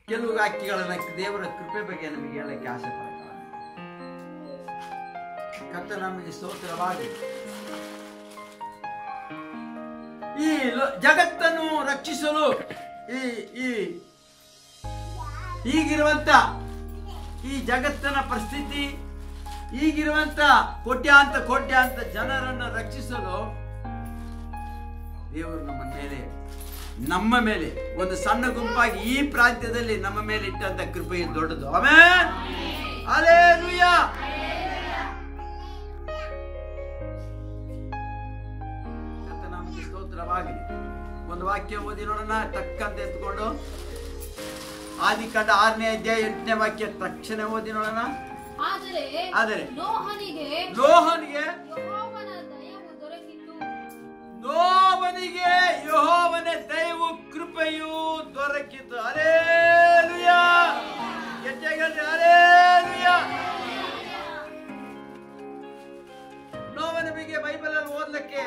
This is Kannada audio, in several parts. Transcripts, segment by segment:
ಕೆಲವು ವಾಕ್ಯಗಳನ್ನ ದೇವರ ಕೃಪೆ ಬಗ್ಗೆ ನಮಗೆ ಹೇಳಕ್ಕೆ ಆಸೆ ಪಡ್ತಾರೆ ಕತ್ತ ನಮಗೆ ಸ್ತೋತ್ರವಾಗಿ ಈ ಲೋ- ಜಗತ್ತನ್ನು ರಕ್ಷಿಸಲು ಈ ಈ ಈಗಿರುವಂತ ಈ ಜಗತ್ತಿನ ಪರಿಸ್ಥಿತಿ ಈಗಿರುವಂತ ಕೋಟ್ಯಾಂತ ಕೋಟ್ಯಾಂತ ಜನರನ್ನು ರಕ್ಷಿಸಲು ದೇವರು ನಮ್ಮ ಮೇಲೆ ನಮ್ಮ ಮೇಲೆ ಒಂದು ಸಣ್ಣ ಗುಂಪಾಗಿ ಈ ಪ್ರಾಂತ್ಯದಲ್ಲಿ ನಮ್ಮ ಮೇಲೆ ಇಟ್ಟಂತ ಕೃಪೆ ದೊಡ್ಡದು ಆಮೇನ್ ಹಲ್ಲೆಲೂಯಾ ಕರ್ತನಾಮಕ್ಕೆ ಸ್ತೋತ್ರವಾಗಲಿ ಒಂದು ವಾಕ್ಯ ಓದಿ ನೋಡೋಣ ತಕ್ಕಂತ ಎತ್ಕೊಂಡು ಆದಿಕಾಂಡ ಆರನೇ ಅಧ್ಯಾಯ ಎಂಟನೇ ವಾಕ್ಯ ತಕ್ಷಣ ಓದಿ ನೋಡೋಣ ಆದರೆ ಆದರೆ ನೋಹನಿಗೆ ನೋಹನಿಗೆ ಯೆಹೋವನ ದಯವು ದೊರಕಿತು ನೋವನಿಗೆ ಯಹೋವನ ದಯವು ಕೃಪೆಯು ದೊರಕಿತು ಅರೇಲುಯ ಗೆಜ್ಜೆಗಂದ್ರೆ ಅರೇಲುಯ ನೋವನ ಬಗ್ಗೆ ಬೈಬಲ್ ಅಲ್ಲಿ ಓದ್ಲಿಕ್ಕೆ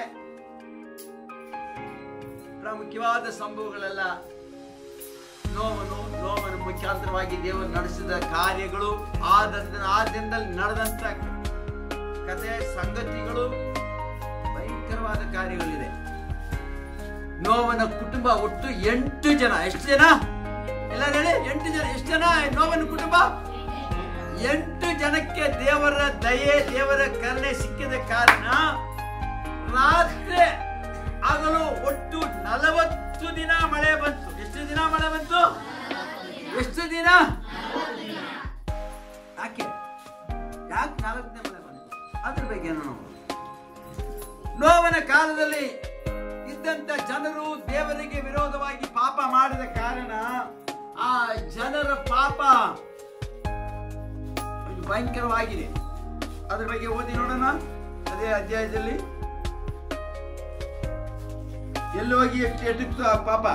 ಪ್ರಾಮುಖ್ಯವಾದ ಸಂಭವಗಳೆಲ್ಲ ನೋವನು ನೋವನ ಮುಖಾಂತರವಾಗಿ ದೇವರು ನಡೆಸಿದ ಕಾರ್ಯಗಳು ಆ ದಂದ- ಆ ದಿನದಲ್ಲಿ ನಡೆದಂತ ಕಥೆ ಸಂಗತಿಗಳು ಭಯಂಕರವಾದ ಕಾರ್ಯಗಳಿದೆ ನೋವನ ಕುಟುಂಬ ಒಟ್ಟು ಎಂಟು ಜನ ಎಷ್ಟು ಜನ ಎಲ್ಲ ಹೇಳಿ ಎಂಟು ಜನ ಎಷ್ಟು ಜನ ನೋವನ ಕುಟುಂಬ ಎಂಟು ಜನಕ್ಕೆ ದೇವರ ದಯೆ ದೇವರ ಕರುಣೆ ಸಿಕ್ಕಿದ ಕಾರಣ ರಾತ್ರಿ ಆಗಲು ಒಟ್ಟು ನಲವತ್ತು ದಿನ ಮಳೆ ಬಂತು ಎಷ್ಟು ದಿನ ಮಳೆ ಬಂತು ಎಷ್ಟು ದಿನ ಯಾಕೆ ಯಾಕೆ ನಾಲ್ಕು ದಿನ ಮಳೆ ಬಂತು ಅದ್ರ ಬಗ್ಗೆ ನಾವು ನೋವನ ಕಾಲದಲ್ಲಿ ಇದ್ದಂತ ಜನರು ದೇವರಿಗೆ ವಿರೋಧವಾಗಿ ಪಾಪ ಮಾಡಿದ ಕಾರಣ ಆ ಜನರ ಪಾಪ ಇದು ಭಯಂಕರವಾಗಿದೆ ಅದ್ರ ಬಗ್ಗೆ ಓದಿ ನೋಡೋಣ ಅದೇ ಅಧ್ಯಾಯದಲ್ಲಿ ಎಲ್ಲಿ ಹೋಗಿ ಎಷ್ಟು ಎಟ್ಟಿತ್ತು ಆ ಪಾಪ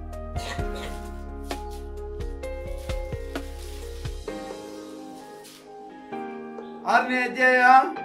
ಆರನೇ ಅಧ್ಯಾಯ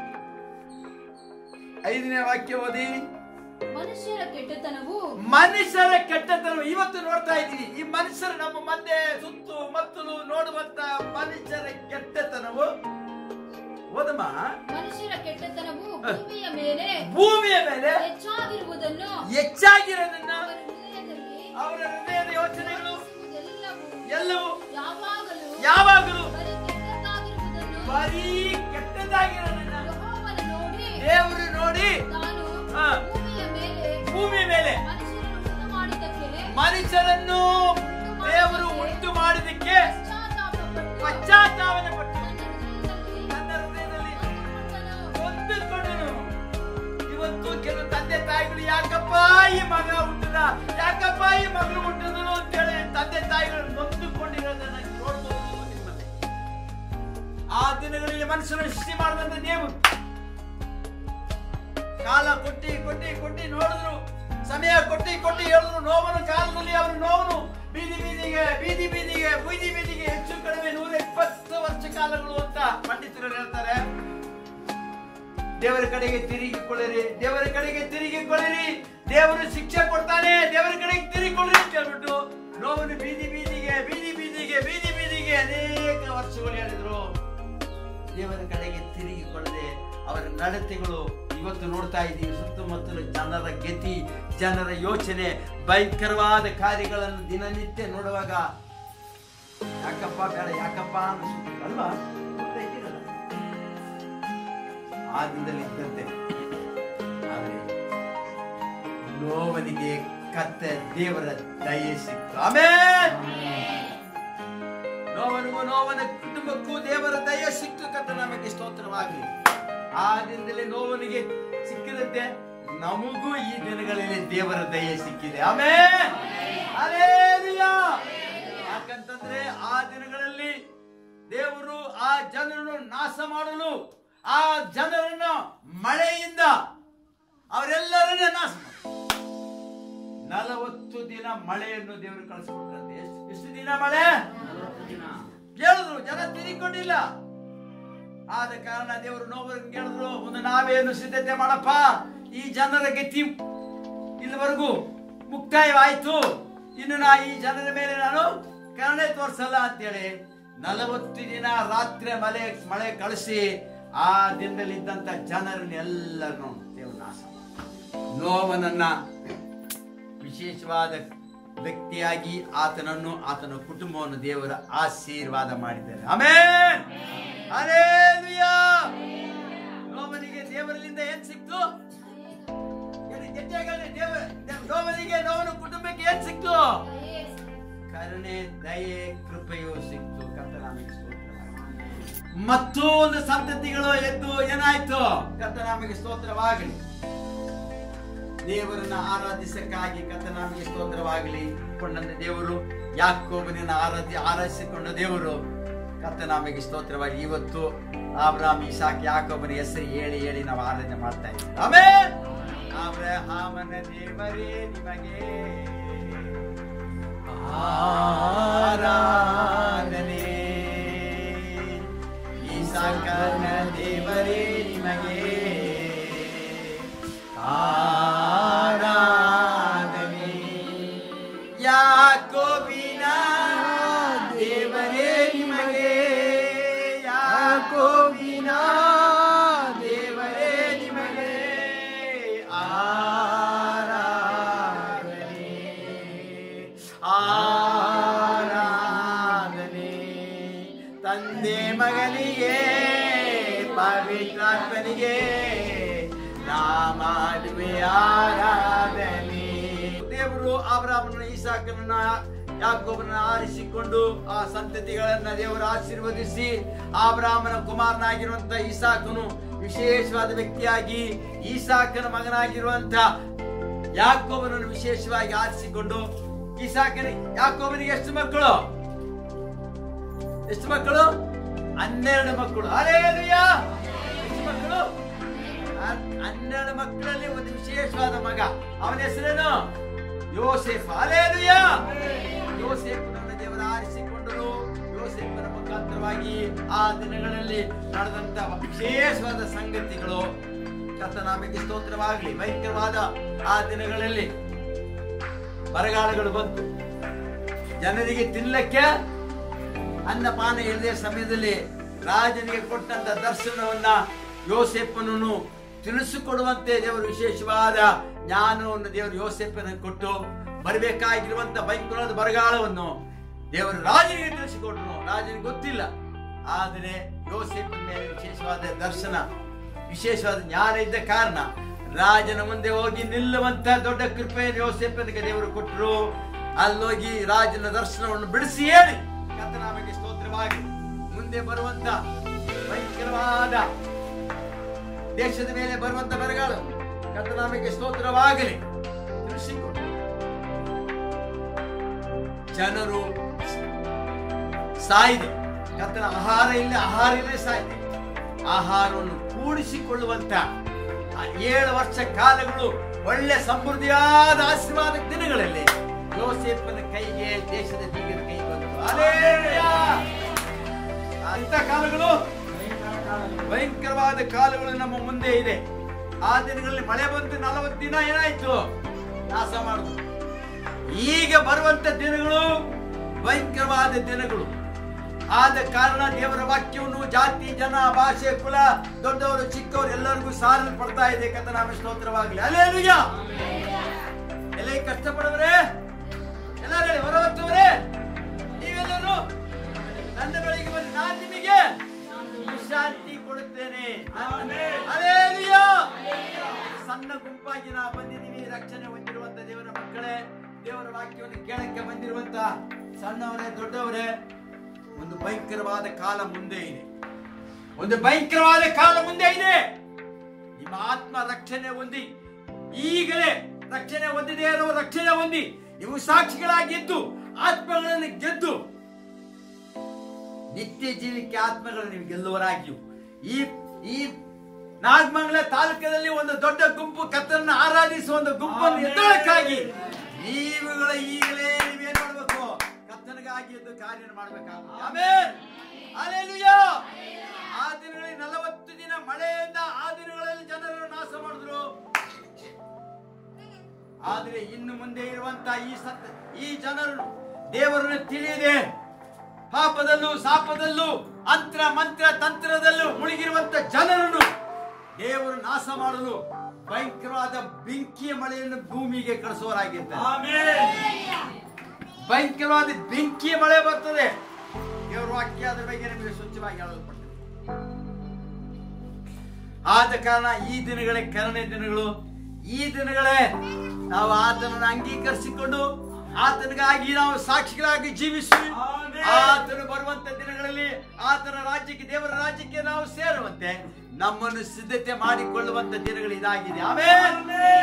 ಐದನೇ ವಾಕ್ಯ ಓದಿ ಮನುಷ್ಯರ ಕೆಟ್ಟತನವು ಮನುಷ್ಯರ ಕೆಟ್ಟತನ ಇವತ್ತು ನೋಡ್ತಾ ಇದ್ದೀವಿ ಈ ಮನುಷ್ಯರು ನಮ್ಮ ಮಧ್ಯೆ ಸುತ್ತು ಮತ್ತಲು ನೋಡುವಂತ ಮನುಷ್ಯರ ಕೆಟ್ಟತನವು ಓದಮ್ಮ ಮನುಷ್ಯರ ಕೆಟ್ಟತನವು ಭೂಮಿಯ ಮೇಲೆ ಭೂಮಿಯ ಮೇಲೆ ಹೆಚ್ಚಾಗಿರುವುದನ್ನು ಹೆಚ್ಚಾಗಿರೋದನ್ನ ಅವರ ಹೃದಯದಲ್ಲಿ ಅವರ ಹೃದಯದ ಯೋಚನೆಗಳು ಎಲ್ಲವೂ ಎಲ್ಲವೂ ಯಾವಾಗಲೂ ಯಾವಾಗಲೂ ಬರೀ ಕೆಟ್ಟದ್ದಾಗಿರುವುದನ್ನು ಬರೀ ಕೆಟ್ಟದಾಗಿರೋದನ್ನ ಯೆಹೋವನು ನೋಡಿ ದೇವರು ನೋಡಿ ತಾನು ಹಾ. ಭೂಮಿಯ ಮೇಲೆ ಭೂಮಿ ಮೇಲೆ ಮನುಷ್ಯರನ್ನು ಉಂಟು ಮಾಡಿದ್ದಕ್ಕೆ ಮನುಷ್ಯರನ್ನು ದೇವರು ಉಂಟು ಮಾಡಿದಕ್ಕೆ ಪಶ್ಚಾತ್ತಾಪಪಟ್ಟು ಪಶ್ಚಾತ್ತಾಪನೆ ಪಟ್ಟು ತನ್ನ ಹೃದಯದಲ್ಲಿ ತನ್ನ ಹೃದಯದಲ್ಲಿ ನೊಂದುಕೊಂಡನು. ನೊಂದುಕೊಂಡನು ಇವತ್ತು ಕೆಲವು ತಂದೆ ತಾಯಿಗಳು ಯಾಕಪ್ಪ ಈ ಮಗ ಹುಟ್ಟದ ಯಾಕಪ್ಪ ಈ ಮಗಳು ಹುಟ್ಟಿದನು ಅಂತೇಳಿ ತಂದೆ ತಾಯಿಗಳು ನೊಂದುಕೊಂಡಿರೋದನ್ನ ನೋಡ್ಬೋದು ನಿಮ್ಮಲ್ಲಿ ಆ ದಿನಗಳಲ್ಲಿ ಮನುಷ್ಯನ ಸೃಷ್ಟಿ ಮಾಡಿದಂತ ದೇವರು ಕಾಲ ಕೊಟ್ಟಿ ಕೊಟ್ಟಿ ಕೊಟ್ಟಿ ನೋಡಿದ್ರು ಸಮಯ ಕೊಟ್ಟಿ ಕೊಟ್ಟಿ ಹೇಳಿದ್ರು ನೋವನು ಕಾಲದಲ್ಲಿ ಅವರು ನೋವನು ಬೀದಿ ಬೀದಿಗೆ ಬೀದಿ ಬೀದಿಗೆ ಬೀದಿ ಬೀದಿಗೆ ಹೆಚ್ಚು ಕಡಿಮೆ ನೂರ ಇಪ್ಪತ್ತು ವರ್ಷ ಕಾಲಗಳು ಅಂತ ಪಂಡಿತರು ಹೇಳ್ತಾರೆ ದೇವರ ಕಡೆಗೆ ತಿರುಗಿಕೊಳ್ಳಿರಿ ದೇವರ ಕಡೆಗೆ ತಿರುಗಿಕೊಳ್ಳಿರಿ ದೇವರು ಶಿಕ್ಷೆ ಕೊಡ್ತಾನೆ ದೇವರ ಕಡೆಗೆ ತಿರುಗಿಕೊಳ್ಳಿರಿ ಅಂತ ಹೇಳ್ಬಿಟ್ಟು ನೋವನ್ನು ಬೀದಿ ಬೀದಿಗೆ ಬೀದಿ ಬೀದಿಗೆ ಬೀದಿ ಬೀದಿಗೆ ಅನೇಕ ವರ್ಷಗಳು ಹೇಳಿದ್ರು ದೇವರ ಕಡೆಗೆ ತಿರುಗಿಕೊಳ್ಳದೆ ಅವರ ನಡತೆಗಳು ಇವತ್ತು ನೋಡ್ತಾ ಇದ್ದೀವಿ ಸುತ್ತಮುತ್ತಲ ಜನರ ಗತಿ ಜನರ ಯೋಚನೆ ಭಯಂಕರವಾದ ಕಾರ್ಯಗಳನ್ನು ದಿನನಿತ್ಯ ನೋಡುವಾಗ ಯಾಕಪ್ಪ ಬೇಡ ಯಾಕಪ್ಪ ಅನ್ಸುತ್ತೆ ಅಲ್ವಾ ನೋಡ್ತಾ ಇದ್ದೀರಲ್ಲ ಆ ದಿನದಲ್ಲಿ ಇದ್ದಂತೆ ಆದರೆ ನೋವನಿಗೆ ಕತ್ತ ದೇವರ ದಯೆ ಸಿಕ್ತು ಆಮೇಲೆ ನೋವನಿಗೂ ನೋವನ ಕುಟುಂಬಕ್ಕೂ ದೇವರ ದಯ ಸಿಕ್ತು ಕತ್ತ ನಮಗೆ ಸ್ತೋತ್ರವಾಗಲಿ ಆ ದಿನದಲ್ಲಿ ನೋವನಿಗೆ ಸಿಕ್ಕಿದಂತೆ ನಮಗೂ ಈ ದಿನಗಳಲ್ಲಿ ದೇವರ ದಯ ಸಿಕ್ಕಿದೆ ಆಮೇಲೆ ಯಾಕಂತಂದ್ರೆ ಆ ದಿನಗಳಲ್ಲಿ ದೇವರು ಆ ಜನರನ್ನು ನಾಶ ಮಾಡಲು ಆ ಜನರನ್ನು ಮಳೆಯಿಂದ ಅವರೆಲ್ಲರನ್ನ ನಾಶ ಮಾಡಿದ್ರು. ನಲವತ್ತು ದಿನ ಮಳೆಯನ್ನು ದೇವರು ಕಳಿಸ್ಕೊಟ್ರಂತೆ ಎಷ್ಟು ಎಷ್ಟು ದಿನ ಮಳೆ ಹೇಳಿದ್ರು ಜನ ತಿರುಗಿಕೊಂಡಿಲ್ಲ ಆದ ಕಾರಣ ದೇವರು ನೋವನ್ನು ಕೇಳಿದ್ರು ಒಂದು ನಾವೇನು ಸಿದ್ಧತೆ ಮಾಡಪ್ಪ ಈ ಜನರ ಗತಿ ಇಲ್ಲಿವರೆಗೂ ಮುಕ್ತಾಯವಾಯ್ತು ಇನ್ನು ನಾ ಈ ಜನರ ಮೇಲೆ ನಾನು ಕರುಣೆ ತೋರ್ಸಲ್ಲ ಅಂತೇಳಿ ನಲವತ್ತು ದಿನ ರಾತ್ರಿ ಮಳೆ ಮಳೆ ಕಳಿಸಿ ಆ ದಿನದಲ್ಲಿ ಇದ್ದಂತ ಜನರನ್ನೆಲ್ಲರನ್ನು ದೇವರು ನಾಶ ಮಾಡಿದ. ನೋವನನ್ನ ವಿಶೇಷವಾದ ವ್ಯಕ್ತಿಯಾಗಿ ಆತನನ್ನು ಆತನ ಕುಟುಂಬವನ್ನು ದೇವರ ಆಶೀರ್ವಾದ ಮಾಡಿದ್ದಾರೆ ಆಮೇನ್ ಹಲ್ಲೆಲೂಯಾ ನೋವನಿಗೆ ದೇವರಲ್ಲಿಂದ ಏನ್ ಸಿಕ್ತು ಹೇಳಿ, ಗಟ್ಟಿಯಾಗಿ ಹೇಳಿ, ದೇವ ದೇವ- ನೋವನಿಗೆ ನೋವನ ಕುಟುಂಬಕ್ಕೆ ಏನ್ ಸಿಕ್ತು ಕರುಣೆ ದಯೆ ಕೃಪೆಯು ಸಿಕ್ತು ಕರ್ತನಾಮಿಗೆ ಸ್ತೋತ್ರವಾಗಲಿ ಮತ್ತೂ ಒಂದು ಸಂತತಿಗಳು ಎದ್ದು ಏನಾಯ್ತು ಕರ್ತನಾಮಿಗೆ ಸ್ತೋತ್ರವಾಗಲಿ ದೇವರನ್ನ ಆರಾಧಿಸಕ್ಕಾಗಿ ಕರ್ತನಾಮಿಗೆ ಸ್ತೋತ್ರವಾಗಲಿ ಕೊಂಡಂತ ದೇವರು ಯಾಕೋಬನಿನ ಆರಾಧ್ಯ ಆರಾಧಿಸಿಕೊಂಡ ದೇವರು ಕರ್ತನಾಮಿಗೆ ಸ್ತೋತ್ರವಾಗಿ ಇವತ್ತು ಆಬ್ರಾಮ್ ಇಸಾಕ್ ಯಾಕೋಬನ ಹೆಸರು ಹೇಳಿ ಹೇಳಿ ನಾವು ಆರಾಧನೆ ಮಾಡ್ತಾ ಇದ್ದೀವಿ ಆಮೇಲೆ ಅಬ್ರಹಾಮನ ದೇವರೇ ನಿಮಗೆ ಆರಾಧನೆ ಇಸಾಕನ ದೇವರೇ ನಿಮಗೆ ಆರಾಧನೆ ಯಾಕೋಬಿನ ದೇವರೇ ನಿಮಗೆ ಯಾಕೋಬಿನ ದೇವರೇ ನಿಮಗೆ ಆರಾಧನೆ ಆರಾಧನೆ ತಂದೆ ಮಗನಿಗೆ ಪವಿತ್ರಾತ್ಮನಿಗೆ ನಾ ಮಾಡುವೆ ಆರಾಧನೆ ದೇವರು ಅಬ್ರಾಹ್ಮಣ ಈಸಾಕನನ್ನ ಯಾಕೋಬನ ಆರಿಸಿಕೊಂಡು ಆ ಸಂತತಿಗಳನ್ನ ದೇವರು ಆಶೀರ್ವದಿಸಿ ಆಬ್ರಾಹ್ಮನ ಕುಮಾರನಾಗಿರುವಂತ ಈಸಾಕನು ವಿಶೇಷವಾದ ವ್ಯಕ್ತಿಯಾಗಿ ಈಸಾಕನ ಮಗನಾಗಿರುವಂತ ಯಾಕೋಬನನ್ನು ವಿಶೇಷವಾಗಿ ಆರಿಸಿಕೊಂಡು ಈಸಾಕನ ಯಾಕೋಬನಿಗೆ ಎಷ್ಟು ಮಕ್ಕಳು ಎಷ್ಟು ಮಕ್ಕಳು ಹನ್ನೆರಡು ಮಕ್ಕಳು ಅರೇಲುಯ್ಯ ಎಷ್ಟು ಮಕ್ಕಳು ಹನ್- ಹನ್ನೆರಡು ಮಕ್ಕಳಲ್ಲಿ ಒಂದು ವಿಶೇಷವಾದ ಮಗ ಅವನ ಹೆಸರೇನು ಯೋಸೆಫ್ ಅಲೇಲುಯ್ಯ ಯೋಸೆಫನನ್ನು ದೇವರ ಆರಿಸಿಕೊಂಡರು ಯೋಸೆಫನ ಮುಖಾಂತರವಾಗಿ ಆ ದಿನಗಳಲ್ಲಿ ನಡೆದಂತ ವಿಶೇಷವಾದ ಸಂಗತಿಗಳು ಕರ್ತನಾಮಕ್ಕೆ ಸ್ತೋತ್ರವಾಗಲಿ ಭಯಂಕರವಾದ ಆ ದಿನಗಳಲ್ಲಿ ಬರಗಾಲಗಳು ಬಂತು ಜನರಿಗೆ ತಿನ್ನಲಿಕ್ಕೆ ಅನ್ನಪಾನ ಇಲ್ಲದೆ ಸಮಯದಲ್ಲಿ ರಾಜನಿಗೆ ಕೊಟ್ಟಂತ ದರ್ಶನವನ್ನ ಯೋಸೆಪ್ಪನನ್ನು ತಿಳಿಸಿಕೊಡುವಂತೆ ದೇವರು ವಿಶೇಷವಾದ ಜ್ಞಾನವನ್ನು ದೇವರು ಯೋಸೆಪ್ಪನ ಕೊಟ್ಟು ಬರಬೇಕಾಗಿರುವಂತ ಭಯಂಕರವಾದ ಬರಗಾಲವನ್ನು ದೇವರು ರಾಜನಿಗೆ ತಿಳಿಸಿಕೊಟ್ರು ರಾಜನಿಗೆ ಗೊತ್ತಿಲ್ಲ ಆದರೆ ಯೋಸೆಪ್ಪನ ಮೇಲೆ ವಿಶೇಷವಾದ ದರ್ಶನ ವಿಶೇಷವಾದ ಜ್ಞಾನ ಇದ್ದ ಕಾರಣ ರಾಜನ ಮುಂದೆ ಹೋಗಿ ನಿಲ್ಲುವಂತ ದೊಡ್ಡ ಕೃಪೆಯನ್ನು ಯೋಸೆಪ್ಪನಿಗೆ ದೇವರು ಕೊಟ್ಟರು ಅಲ್ಲೋಗಿ ರಾಜನ ದರ್ಶನವನ್ನು ಬಿಡಿಸಿ ಹೇಳಿ ಕರ್ತನಾಮಕ್ಕೆ ಸ್ತೋತ್ರವಾಗಿ ಮುಂದೆ ಬರುವಂತ ಭಯಂಕರವಾದ ದೇಶದ ಮೇಲೆ ಬರುವಂತ ಬರಗಾಲ ಕರ್ತನಾಮಕ್ಕೆ ಸ್ತೋತ್ರವಾಗಲಿ ತಿಳಿಸಿಕೊಟ್ಟು ಜನರು ಸಾಯಿದೆ ಕರ್ತನ ಆಹಾರ ಇಲ್ಲ ಆಹಾರ ಇಲ್ಲೇ ಸಾಯಿದೆ ಆಹಾರವನ್ನು ಕೂಡಿಸಿಕೊಳ್ಳುವಂತ ಆ ಏಳು ವರ್ಷ ಕಾಲಗಳು ಒಳ್ಳೆ ಸಮೃದ್ಧಿಯಾದ ಆಶೀರ್ವಾದ ದಿನಗಳಲ್ಲಿ ಯೋಸೇಫನ ಕೈಗೆ ದೇಶದ ಬೀಗದ ಕೈ ಬಂತು ಹಲ್ಲೆಲೂಯಾ! ಅಂಥ ಕಾಲಗಳು ಭಯಂಕರವಾದ ಕಾಲಗಳು ನಮ್ಮ ಮುಂದೆ ಇದೆ ಆ ದಿನಗಳಲ್ಲಿ ಮಳೆ ಬಂತು ನಲವತ್ತು ದಿನ ಏನಾಯ್ತು ನಾಶ ಮಾಡುದು ಈಗ ಬರುವಂತ ದಿನಗಳು ಭಯಂಕರವಾದ ದಿನಗಳು ಆದ ಕಾರಣ ದೇವರ ವಾಕ್ಯವನ್ನು ಜಾತಿ ಜನ ಭಾಷೆ ಕುಲ ದೊಡ್ಡವರು ಚಿಕ್ಕವರು ಎಲ್ಲರಿಗೂ ಸಾರಲ್ಪಡ್ತಾ ಇದೆ ಕಥನಾಮ ಸ್ತೋತ್ರವಾಗಲಿ ಅಲ್ಲೇಲುಯ್ಯ ಎಲ್ಲ ಕಷ್ಟಪಡವರೇ ಎಲ್ಲರೂ ಹೇಳಿ ಹೊರವತ್ತವರೇ ನೀವೆಲ್ಲರೂ ನನ್ನ ಬಳಿಗೆ ಬನ್ನಿ ನಾನು ನಿಮಗೆ ವಿಶ್ರಾಂತಿ ಕೊಡುತ್ತೇನೆ ಅಲ್ಲೇಲುಯ್ಯ ಸಣ್ಣ ಗುಂಪಾಗಿ ನಾವು ಬಂದಿದ್ದೀವಿ ರಕ್ಷಣೆ ಹೊಂದಿರುವಂತ ದೇವರ ಮಕ್ಕಳೇ ದೇವರ ವಾಕ್ಯವನ್ನು ಕೇಳಕ್ಕೆ ಬಂದಿರುವಂತ ಸಣ್ಣವರೇ ದೊಡ್ಡವರೇ ಒಂದು ಭಯಂಕರವಾದ ಕಾಲ ಮುಂದೆ ಇದೆ ಒಂದು ಭಯಂಕರವಾದ ಕಾಲ ಮುಂದೆ ಇದೆ ನಿಮ್ಮ ಆತ್ಮ ರಕ್ಷಣೆ ಹೊಂದಿ ಈಗಲೇ ರಕ್ಷಣೆ ಹೊಂದಿದೆ ಅನ್ನೋ ರಕ್ಷಣೆ ಹೊಂದಿ ನೀವು ಸಾಕ್ಷಿಗಳಾಗಿದ್ದು ಆತ್ಮಗಳನ್ನು ಗೆದ್ದು ನಿತ್ಯ ಜೀವಿಕೆ ಆತ್ಮಗಳು ನೀವು ಗೆಲ್ಲುವರಾಗಿಯು ಈ ಈ ನಾಗಮಂಗಲ ತಾಲೂಕದಲ್ಲಿ ಒಂದು ದೊಡ್ಡ ಗುಂಪು ಕತ್ತರನ್ನ ಆರಾಧಿಸುವ ಒಂದು ಗುಂಪನ್ನು ಎದ್ದೋಳಕ್ಕಾಗಿ ನೀವುಗಳ ಈಗಲೇ ನೀವೇನ್ ಮಾಡ್ಬೇಕು ಕತ್ತನಿಗಾಗಿ ಎದ್ದು ಕಾರ್ಯ ಮಾಡ್ಬೇಕಾಗುತ್ತೆ ಆಮೇಲೆ ಅಲ್ಲೇಲುಯ್ಯ ಆ ದಿನಗಳಲ್ಲಿ ನಲವತ್ತು ದಿನ ಮಳೆಯಿಂದ ಆ ದಿನಗಳಲ್ಲಿ ಜನರನ್ನು ನಾಶ ಮಾಡಿದ್ರು ಆದ್ರೆ ಇನ್ನು ಮುಂದೆ ಇರುವಂತ ಈ ಸತ್ ಈ ಜನರು ದೇವರನ್ನು ತಿಳಿಯದೆ ಪಾಪದಲ್ಲೂ ಸಾಪದಲ್ಲೂ ಅಂತ್ರ ಮಂತ್ರ ತಂತ್ರದಲ್ಲೂ ಮುಳುಗಿರುವಂತ ಜನರನ್ನು ದೇವರು ನಾಶ ಮಾಡಲು ಭಯಂಕರವಾದ ಬೆಂಕಿಯ ಮಳೆಯನ್ನು ಭೂಮಿಗೆ ಕಳಿಸುವರಾಗಿರ್ತಾರೆ ಭಯಂಕರವಾದ ಬೆಂಕಿಯ ಮಳೆ ಬರ್ತದೆ ದೇವರ ವಾಕ್ಯ ಅದರ ಬಗ್ಗೆ ನಿಮಗೆ ಸ್ವಚ್ಛವಾಗಿ ಹೇಳಲ್ಪಟ್ಟಿದೆ ಆದ ಕಾರಣ ಈ ದಿನಗಳೇ ಕರುಣೆ ದಿನಗಳು ಈ ದಿನಗಳೇ ನಾವು ಆತನನ್ನು ಅಂಗೀಕರಿಸಿಕೊಂಡು ಆತನಿಗಾಗಿ ನಾವು ಸಾಕ್ಷಿಗಳಾಗಿ ಜೀವಿಸಿ ಆತನು ಬರುವಂತ ದಿನಗಳಲ್ಲಿ ಆತನ ರಾಜ್ಯಕ್ಕೆ ದೇವರ ರಾಜ್ಯಕ್ಕೆ ನಾವು ಸೇರುವಂತೆ ನಮ್ಮನ್ನು ಸಿದ್ಧತೆ ಮಾಡಿಕೊಳ್ಳುವಂತ ದಿನಗಳು ಇದಾಗಿದೆ ಆಮೇಲೆ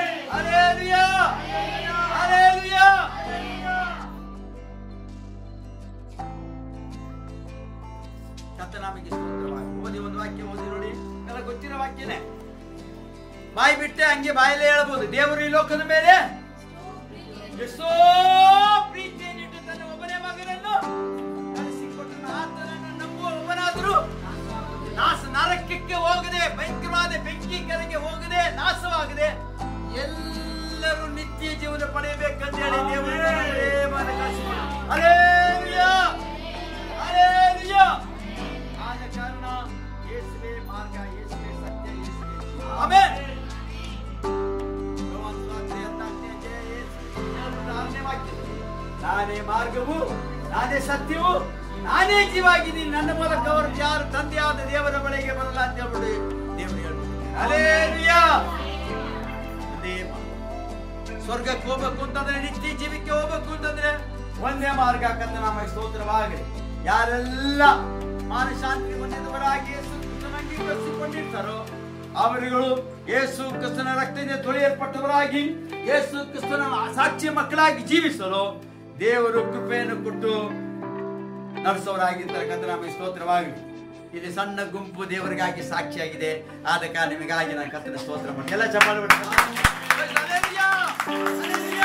ಕತ್ತನಾಮಿಗೆ ಸ್ತೋತ್ರವಾಗಿ ಓದಿ ಒಂದು ವಾಕ್ಯ ಓದಿ ನೋಡಿ ಎಲ್ಲ ಗೊತ್ತಿರೋ ವಾಕ್ಯನೇ ಬಾಯಿ ಬಿಟ್ಟೆ ಹಂಗೆ ಬಾಯಲ್ಲೇ ಹೇಳ್ಬೋದು ದೇವರು ಈ ಲೋಕದ ಮೇಲೆ ಎಷ್ಟೋ ಪ್ರೀತಿಯನ್ನಿಟ್ಟು ತನ್ನ ಒಬ್ಬನೇ ಮಗನನ್ನು ಕಳಿಸಿಕೊಟ್ಟನು ಆತನನ್ನು ನಂಬುವ ಒಬ್ಬನಾದರೂ ನಾಶ ನರಕಕ್ಕೆ ಹೋಗದೆ ಭಯಂಕರವಾದ ಬೆಂಕಿ ಕೆಳಗೆ ಹೋಗದೆ ನಾಶವಾಗದೆ ಎಲ್ಲರೂ ನಿತ್ಯ ಜೀವನ ಪಡೆಯಬೇಕಂತ ಹೇಳಿ ದೇವರು ತನ್ನ ಪ್ರೇಮವನ್ನು ಕಳಿಸಿಕೊಟ್ಟನು. ಹಲ್ಲೆಲೂಯಾ! ಹಲ್ಲೆಲೂಯಾ! ಆದ ಕಾರಣ ಯೇಸುವೇ ಮಾರ್ಗ ಯೇಸುವೇ ಸತ್ಯ ಯೇಸುವೇ ಜೀವ. ಆಮೆನ್. ಯೋಹಾನ ಸುವಾರ್ತೆ ಹದಿನಾಲ್ಕನೇ ಅಧ್ಯಾಯ ಯೇಸು ಹೇಳುವ ಆರನೇ ವಾಕ್ಯ. ನಾನೇ ಮಾರ್ಗವು ನಾನೇ ಸತ್ಯವು ನಾನೇ ಜೀವಾಗಿದ್ದೀನಿ ನನ್ನ ಮೂಲಕ ಅವರು ಯಾರು ತಂದೆಯಾದ ದೇವರ ಬಳಿಗೆ ಬರಲ್ಲ ಅಂತ ಹೇಳ್ಬಿಡಿ ದೇವರು ಹೇಳ್ಬಿಟ್ಟು ಹಲ್ಲೆಲೂಯಾ! ಒಂದೇ ಮಾರ್ಗ. ಸ್ವರ್ಗಕ್ಕೆ ಹೋಗ್ಬೇಕು ಅಂತಂದ್ರೆ ನಿತ್ಯ ಜೀವಕ್ಕೆ ಹೋಗ್ಬೇಕು ಅಂತಂದ್ರೆ ಒಂದೇ ಮಾರ್ಗ ಕತ್ತ ನಮ್ಮ ಸ್ತೋತ್ರವಾಗಲಿ ಯಾರೆಲ್ಲ ಮಾನಶಾಂತಿ ಹೊಂದಿದವರಾಗಿ ಯೇಸು ಕ್ರಿಸ್ತನ ಅಂಗೀಕರಿಸಿಕೊಂಡಿರ್ತಾರೋ ಅವರುಗಳು ಯೇಸು ಕ್ರಿಸ್ತನ ರಕ್ತದಿಂದ ತೊಳೆಯಲ್ಪಟ್ಟವರಾಗಿ ಯೇಸು ಕ್ರಿಸ್ತನ ಸಾಕ್ಷಿ ಮಕ್ಕಳಾಗಿ ಜೀವಿಸಲು ದೇವರು ಕೃಪೆಯನ್ನು ಕೊಟ್ಟು ನಡೆಸೋರಾಗಿರ್ತಾರೆ ಕತ್ತ ನಮ್ಮ ಸ್ತೋತ್ರವಾಗಲಿ ಇಲ್ಲಿ ಸಣ್ಣ ಗುಂಪು ದೇವರಿಗಾಗಿ ಸಾಕ್ಷಿಯಾಗಿದೆ ಆದ ಕಾರಣ ನಿಮಗಾಗಿ ನಾನು ಕತ್ತನ ಸ್ತೋತ್ರ ಮಾಡಿ ಎಲ್ಲ ಚಪ್ಪಾಳೆ ಹೊಡೆದು ಹಲ್ಲೆಲೂಯಾ! ಹಲ್ಲೆಲೂಯಾ!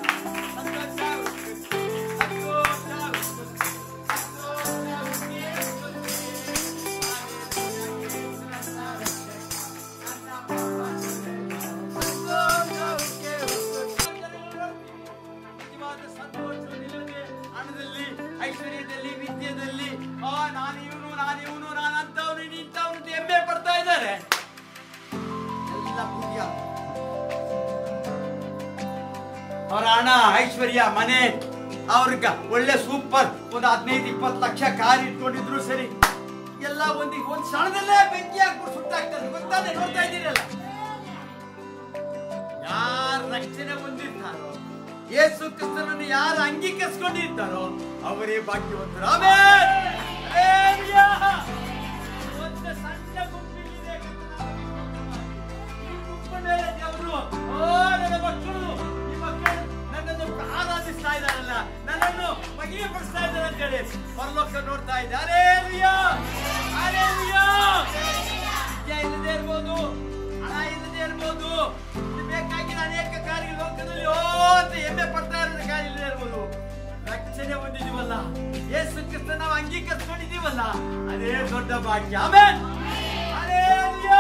ಹಣದಲ್ಲಿ ಐಶ್ವರ್ಯದಲ್ಲಿ ವಿದ್ಯೆಯಲ್ಲಿ ಆ ನಾನು ಇವನು ನಾನು ಇವನು ನಾನು ಅಂತವನು ನಿಂತವನು ಅಂತ ಹೆಮ್ಮೆ ಪಡ್ತಾ ಇದ್ದಾರೆ ಎಲ್ಲ ಪೂಜ್ಯ ಅವರ ಹಣ ಐಶ್ವರ್ಯ ಮನೆ ಅವ್ರಿಗೆ ಒಳ್ಳೆ ಸೂಪರ್ ಒಂದು ಹದಿನೈದು ಇಪ್ಪತ್ತು ಲಕ್ಷ ಕಾರ್ ಇಟ್ಕೊಂಡಿದ್ರು ಸರಿ ಎಲ್ಲ ಒಂದಿಗೆ ಒಂದು ಕ್ಷಣದಲ್ಲೇ ಬೆಂಕಿ ಹಾಕ್ಬಿಟ್ಟು ಸುಟ್ಟಾಗ್ತಾರೆ ಗೊತ್ತಾನೆ ನೋಡ್ತಾ ಇದ್ದೀರಲ್ಲ ಯಾರು ರಕ್ಷಣೆ ಹೊಂದಿರ್ತಾರೋ ಯೇಸು ಕ್ರಿಸ್ತನನ್ನು ಯಾರು ಅಂಗೀಕರಿಸ್ಕೊಂಡಿರ್ತಾರೋ ಅವರೇ ಭಾಗ್ಯವಂತರು ಆಮೆನ್. ಹಲ್ಲೆಲೂಯಾ. ಒಂದು ಸಣ್ಣ ಗುಂಪಿನಿದೆ ಈ ಗುಂಪು ಮೇಲೆ ದೇವರು ಓ ನನ್ನ ಮಕ್ಕಳು ಈ ಮಕ್ಕಳು ನನ್ನನ್ನು ಆರಾಧಿಸ್ತಾ ಇದ್ದಾರಲ್ಲ ನನ್ನನ್ನು ಮಗಿಗೆ ಪಡಿಸ್ತಾ ಇದ್ದಾರೆ ಅಂತ ಹೇಳಿ ಪರಲೋಕ ನೋಡ್ತಾ ಇದ್ದಾರೆ ಹಲ್ಲೆಲೂಯಾ. ಹಲ್ಲೆಲೂಯಾ. ವಿದ್ಯೆ ಇಲ್ಲದೆ ಇರ್ಬೋದು ಹಣ ಇಲ್ಲದೆ ಇರ್ಬೋದು ಇಲ್ಲಿ ಬೇಕಾಗಿರೋ ಅನೇಕ ಕಾರ್ಯ ಲೋಕದಲ್ಲಿ ಓ ಅಂತ ಹೆಮ್ಮೆ ಪಡ್ತಾ ಇರೋದು ಕಾರ್ಯ ಇಲ್ಲದೆ ಇರ್ಬೋದು ರಕ್ಷಣೆ ಹೊಂದಿದೀವಲ್ಲ ಯೇಸು ಕ್ರಿಸ್ತ ನಾವು ಅಂಗೀಕರಿಸ್ಕೊಂಡಿದೀವಲ್ಲ ಅದೇ ದೊಡ್ಡ ಭಾಗ್ಯ ಆಮೆನ್ ಹಲ್ಲೆಲೂಯಾ.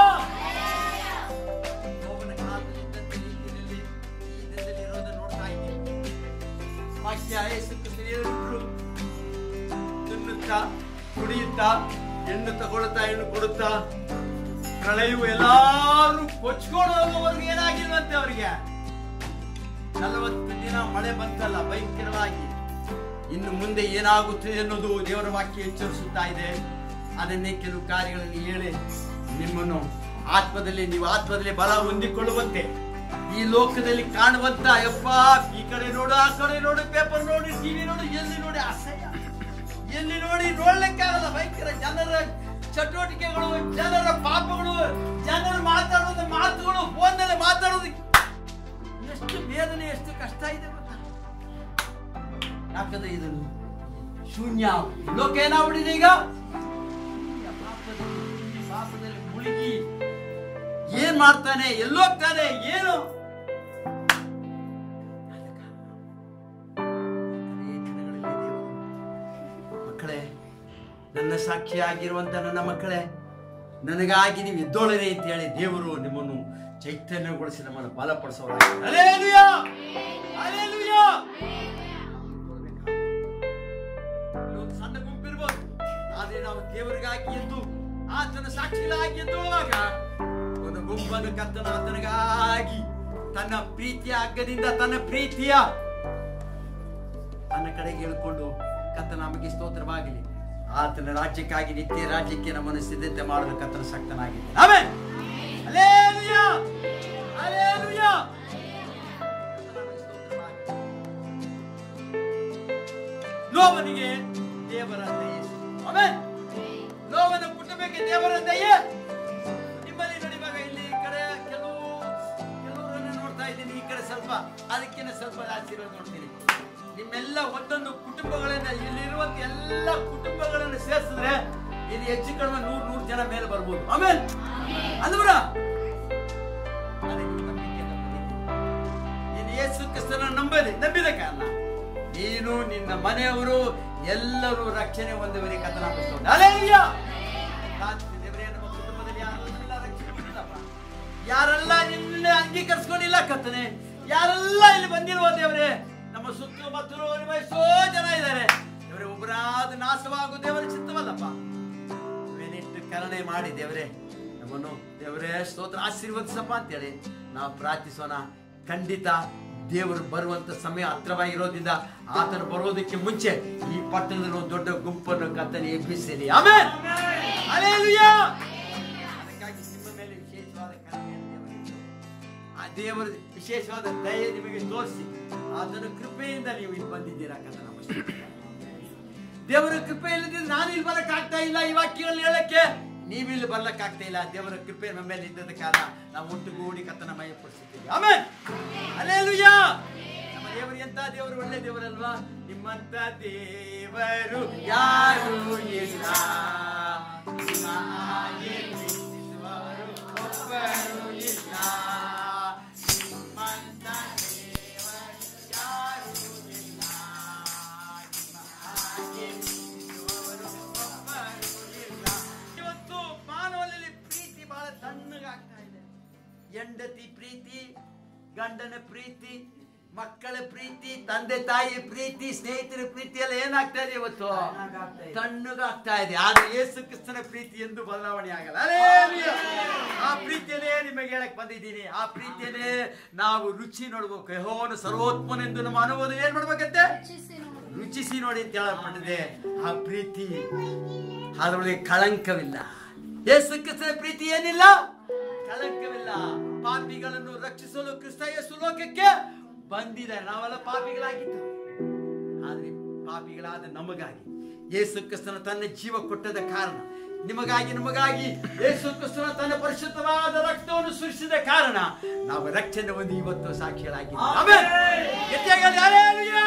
ಯೆಹೋವನ ಕಾಲದಲ್ಲಿದ್ದಂತೆ ರೀತಿಯಲ್ಲಿ ಈ ದಿನದಲ್ಲಿ ಇರೋದನ್ನ ನೋಡ್ತಾ ಇದ್ದೀವಿ ವಾಕ್ಯ ಯೇಸು ಕ್ರಿಸ್ತ ಹೇಳಿದ್ರು ತಿನ್ನುತ್ತಾ ಕುಡಿಯುತ್ತಾ ಹೆಣ್ಣು ತಗೊಳ್ತಾ ಹೆಣ್ಣು ಕೊಡುತ್ತಾ ಪ್ರಳಯವು ಎಲ್ಲಾರು ಕೊಚ್ಕೊಂಡು ಹೋಗುವವರೆಗೆ ಏನಾಗಿಲ್ವಂತೆ ಅವರಿಗೆ ನಲವತ್ತು ದಿನ ಮಳೆ ಬಂತಲ್ಲ ಭಯಂಕರವಾಗಿ ಇನ್ನು ಮುಂದೆ ಏನಾಗುತ್ತದೆ ಅನ್ನೋದು ದೇವರ ವಾಕ್ಯ ಎಚ್ಚರಿಸುತ್ತಾ ಇದೆ ಅದನ್ನೇ ಕೆಲವು ಕಾರ್ಯಗಳಲ್ಲಿ ಹೇಳಿ ನಿಮ್ಮನ್ನು ಆತ್ಮದಲ್ಲಿ ನೀವು ಆತ್ಮದಲ್ಲಿ ಬಲ ಹೊಂದಿಕೊಳ್ಳುವಂತೆ ಈ ಲೋಕದಲ್ಲಿ ಕಾಣುವಂತ ಯಪ್ಪ ಈ ಕಡೆ ನೋಡು ಆ ಕಡೆ ನೋಡು ಪೇಪರ್ ನೋಡಿ ಟಿವಿ ನೋಡು ಎಲ್ಲಿ ನೋಡಿ ಅಸಹ್ಯ ಎಲ್ಲಿ ನೋಡಿ ನೋಡ್ಲಿಕ್ಕಾಗಲ್ಲ ಭಯಂಕರ ಜನರ ಚಟುವಟಿಕೆಗಳು ಜನರ ಪಾಪಗಳು ಜನರು ಮಾತಾಡೋದು ಮಾತುಗಳು ಫೋನ್ನಲ್ಲಿ ಮಾತಾಡೋದು ಎಷ್ಟು ವೇದನೆ ಎಷ್ಟು ಕಷ್ಟ ಇದೆ ಗೊತ್ತಾ ಯಾಕಂದ್ರೆ ಇದು ಶೂನ್ಯ ಲೋಕ ಏನಾಗ್ಬಿಟ್ಟಿದೆ ಈಗ ಶೂನ್ಯ, ಪಾಪದಲ್ಲಿ ಪಾಪದಲ್ಲಿ ಮುಳುಗಿ ಏನ್ ಮಾಡ್ತಾನೆ ಎಲ್ಲೋಗ್ತಾನೆ ಏನು ಅದೇ ದಿನಗಳಲ್ಲಿ ದೇವರು ಮಕ್ಕಳೇ ನನ್ನ ಸಾಕ್ಷಿಯಾಗಿರುವಂತ ನನ್ನ ಮಕ್ಕಳೇ ನನಗಾಗಿ ನೀವು ಎದ್ದೋಳನೆ ಅಂತ ಹೇಳಿ ದೇವರು ನಿಮ್ಮನ್ನು ಚೈತನ್ಯಗೊಳಿಸಿ ನಮ್ಮನ್ನು ಬಲಪಡಿಸೋರಾಗಿದ್ದಾರೆ. ಹಲ್ಲೆಲೂಯಾ! ಹಲ್ಲೆಲೂಯಾ! ಒಂದು ಸಣ್ಣ ಗುಂಪಿರ್ಬೋದು ಆದ್ರೆ ನಾವು ದೇವರಿಗಾಗಿ ಎದ್ದು ಆತನ ಸಾಕ್ಷಿಗಳಾಗಿ ಎದ್ದುವಾಗ ಒಂದು ಗುಂಪನ್ನು ಕರ್ತನ ಆತನಿಗಾಗಿ ತನ್ನ ಪ್ರೀತಿಯ ಹಗ್ಗದಿಂದ ತನ್ನ ಪ್ರೀತಿಯ ತನ್ನ ಕಡೆಗೆ ಇಳ್ಕೊಂಡು ಕತ್ತ ನಮಗೆ ಸ್ತೋತ್ರವಾಗಲಿ ಆತನ ರಾಜ್ಯಕ್ಕಾಗಿ ನಿತ್ಯ ರಾಜ್ಯಕ್ಕೆ ನಮ್ಮನ್ನು ಸಿದ್ಧತೆ ಮಾಡಲು ಕತ್ತನ ಶಕ್ತನಾಗಿದೆ ಆಮೆನ್ ಹಲ್ಲೆಲೂಯಾ ಹಲ್ಲೆಲೂಯಾ ನೋವನಿಗೆ ದೇವರ ದಯೆ ಆಮೆನ್ ನೋವನ ಕುಟುಂಬಕ್ಕೆ ದೇವರ ದಯೆ ನಿಮ್ಮಲ್ಲಿ ನೋಡಿ ಇವಾಗ ಇಲ್ಲಿ ಈ ಕಡೆ ಕೆಲವು ಕೆಲವರನ್ನ ನೋಡ್ತಾ ಇದ್ದೀನಿ ಈ ಕಡೆ ಸ್ವಲ್ಪ ಅದಕ್ಕಿಂತ ಸ್ವಲ್ಪ ಜಾಸ್ತಿ ಇರೋದು ನೋಡ್ತೀನಿ ನಿಮ್ಮೆಲ್ಲ ಒಂದೊಂದು ಕುಟುಂಬಗಳನ್ನ ಇಲ್ಲಿರುವಂತ ಎಲ್ಲ ಕುಟುಂಬಗಳನ್ನು ಸೇರಿಸಿದ್ರೆ ಇಲ್ಲಿ ಹೆಚ್ಚು ಕಡಿಮೆ ನೂರ್ ನೂರು ಜನ ಮೇಲೆ ಬರ್ಬೋದು ಆಮೇಲೆ ಅಂದ್ರ ನೀನು ಯೇಸು ಕ್ರಿಸ್ತನ ನಂಬಲಿ ನಂಬಿದ ಕಾರಣ ನೀನು ನಿನ್ನ ಮನೆಯವರು ಎಲ್ಲರೂ ರಕ್ಷಣೆ ಹೊಂದುವರೆ ಕಥನ ಅಲೆಯ ದೇವರೇ ನಮ್ಮ ಕುಟುಂಬದಲ್ಲಿ ಯಾರೆಲ್ಲ ರಕ್ಷಣೆ ಹೊಂದಿಲ್ಲಪ್ಪ ಯಾರೆಲ್ಲ ನಿನ್ನ ಅಂಗೀಕರಿಸ್ಕೊಂಡಿಲ್ಲ ಕತ್ತನೆ ಯಾರೆಲ್ಲ ಇಲ್ಲಿ ಬಂದಿರುವ ದೇವರೇ ನಮ್ಮ ಸುತ್ತಮುತ್ತಲು ನಿಮ್ಮ ಎಷ್ಟೋ ಜನ ಇದ್ದಾರೆ ದೇವರೇ ಒಬ್ಬರಾದ ನಾಶವಾಗುವ ದೇವರ ಚಿತ್ತವಲ್ಲಪ್ಪ ನೀವೇನಿಟ್ಟು ಕರುಣೆ ಮಾಡಿ ದೇವರೇ ನಮ್ಮನ್ನು ದೇವರೇ ಸ್ತೋತ್ರ ಆಶೀರ್ವದಿಸಪ್ಪ ಅಂತೇಳಿ ನಾವು ಪ್ರಾರ್ಥಿಸೋಣ ಖಂಡಿತ ದೇವರು ಬರುವಂತ ಸಮಯ ಹತ್ರವಾಗಿರೋದ್ರಿಂದ ಆತನು ಬರೋದಕ್ಕೆ ಮುಂಚೆ ಈ ಪಟ್ಟಣದಲ್ಲಿ ಒಂದು ದೊಡ್ಡ ಗುಂಪನ್ನು ಕತ್ತನೆ ಎಬ್ಬಿಸಿರಿ ಆಮೇಲೆ ಅದಕ್ಕಾಗಿ ನಿಮ್ಮ ಮೇಲೆ ವಿಶೇಷವಾದ ಕರುಣೆಯನ್ನು ದೇವರಿಗೆ ಆ ದೇವರ ವಿಶೇಷವಾದ ದಯೆ ನಿಮಗೆ ತೋರಿಸಿ ಆತನ ಕೃಪೆಯಿಂದ ನೀವು ಇಲ್ಲಿ ಬಂದಿದ್ದೀರಾ ಕಥ ನಮಸ್ಕಾರ ದೇವರ ಕೃಪೆ ಇಲ್ಲದಿದ್ರೆ ನಾನು ಇಲ್ಲಿ ಬರಕ್ ಆಗ್ತಾ ಇಲ್ಲ ಈ ವಾಕ್ಯಗಳನ್ನ ಹೇಳಕ್ಕೆ ನೀವು ಇಲ್ಲಿ ಬರ್ಲಕ್ ಆಗ್ತಾ ಇಲ್ಲ ದೇವರ ಕೃಪೆ ನಮ್ಮ ಮೇಲೆ ಇದ್ದದ ಕಾರಣ ನಾವು ಒಟ್ಟುಗೂಡಿ ಕತ್ತನ ಮಯ ಪಡಿಸಿದ್ದೀವಿ ಆಮೇಲೆ ಅಲ್ಲೇಲುಯ್ಯ ನಮ್ಮ ದೇವರು ಎಂತ ದೇವರು ಒಳ್ಳೆ ದೇವರಲ್ವಾ ನಿಮ್ಮಂತ ದೇವರು ಯಾರು ಇಲ್ಲ ನಿಮ್ಮ ಹಾಗೆ ಪ್ರೀತಿಸುವವರು ಒಬ್ಬರು ಇಲ್ಲ ನಿಮ್ಮಂತ ದೇವರು ಯಾರು ಇಲ್ಲ ನಿಮ್ಮ ಹಾಗೆ ಪ್ರೀತಿಸುವವರು ಒಬ್ಬರು ಇಲ್ಲ. ಇವತ್ತು ಮಾನವನಲ್ಲಿ ಪ್ರೀತಿ ಬಹಳ ತಣ್ಣಗಾಗ್ತಾ ಇದೆ ಹೆಂಡತಿ ಪ್ರೀತಿ ಗಂಡನ ಪ್ರೀತಿ ಮಕ್ಕಳ ಪ್ರೀತಿ ತಂದೆ ತಾಯಿ ಪ್ರೀತಿ ಸ್ನೇಹಿತರ ಪ್ರೀತಿ ಎಲ್ಲ ಏನಾಗ್ತಾ ಇದೆ ಇವತ್ತು ತಣ್ಣಗಾಗ್ತಾ ಇದೆ ಆದ್ರೆ ಯೇಸು ಕ್ರಿಸ್ತನ ಪ್ರೀತಿ ಎಂದು ಬದಲಾವಣೆ ಆಗಲ್ಲ ಹಲ್ಲೆಲೂಯಾ. ಆ ಪ್ರೀತಿಯಲ್ಲೇ ನಿಮಗೆ ಹೇಳಕ್ ಬಂದಿದ್ದೀನಿ ಆ ಪ್ರೀತಿಯಲ್ಲೇ ನಾವು ರುಚಿ ನೋಡ್ಬೇಕು ಯೆಹೋವನು ಸರ್ವೋತ್ಮನೆಂದು ನಮ್ಮ ಅನುಭವ ಏನ್ ಮಾಡ್ಬೇಕಂತೆ ರಕ್ಷಿಸಿ ನೋಡು. ರುಚಿಸಿ ನೋಡಿ ಅಂತ ಹೇಳಲ್ಪಟ್ಟಿದೆ ಆ ಪ್ರೀತಿ ಅದರೊಳಗೆ ಕಳಂಕವಿಲ್ಲ ಯೇಸು ಕ್ರಿಸ್ತನ ಪ್ರೀತಿ ಏನಿಲ್ಲ ಕಳಂಕವಿಲ್ಲ ಪಾಪಿಗಳನ್ನು ರಕ್ಷಿಸಲು ಕ್ರಿಸ್ತ ಯೇಸು ಲೋಕಕ್ಕೆ ಬಂದಿದ್ದಾರೆ ನಾವೆಲ್ಲ ಪಾಪಿಗಳಾಗಿದ್ದು ಆದ್ರೆ ಪಾಪಿಗಳಾದ ನಮಗಾಗಿ ಯೇಸು ಕ್ರಿಸ್ತನ ತನ್ನ ಜೀವ ಕೊಟ್ಟದ ಕಾರಣ ನಿಮಗಾಗಿ ನಮಗಾಗಿ ಯೇಸು ಕ್ರಿಸ್ತನ ತನ್ನ ಪರಿಶುದ್ಧವಾದ ರಕ್ತವನ್ನು ಸುರಿಸಿದ ಕಾರಣ ನಾವು ರಕ್ಷಣೆ ಹೊಂದಿ ಇವತ್ತು ಸಾಕ್ಷಿಗಳಾಗಿದ್ದೀವಿ ಆಮೆನ್. ಗಟ್ಟಿಯಾಗಿ ಹೇಳಿ, ಹಲ್ಲೆಲೂಯಾ.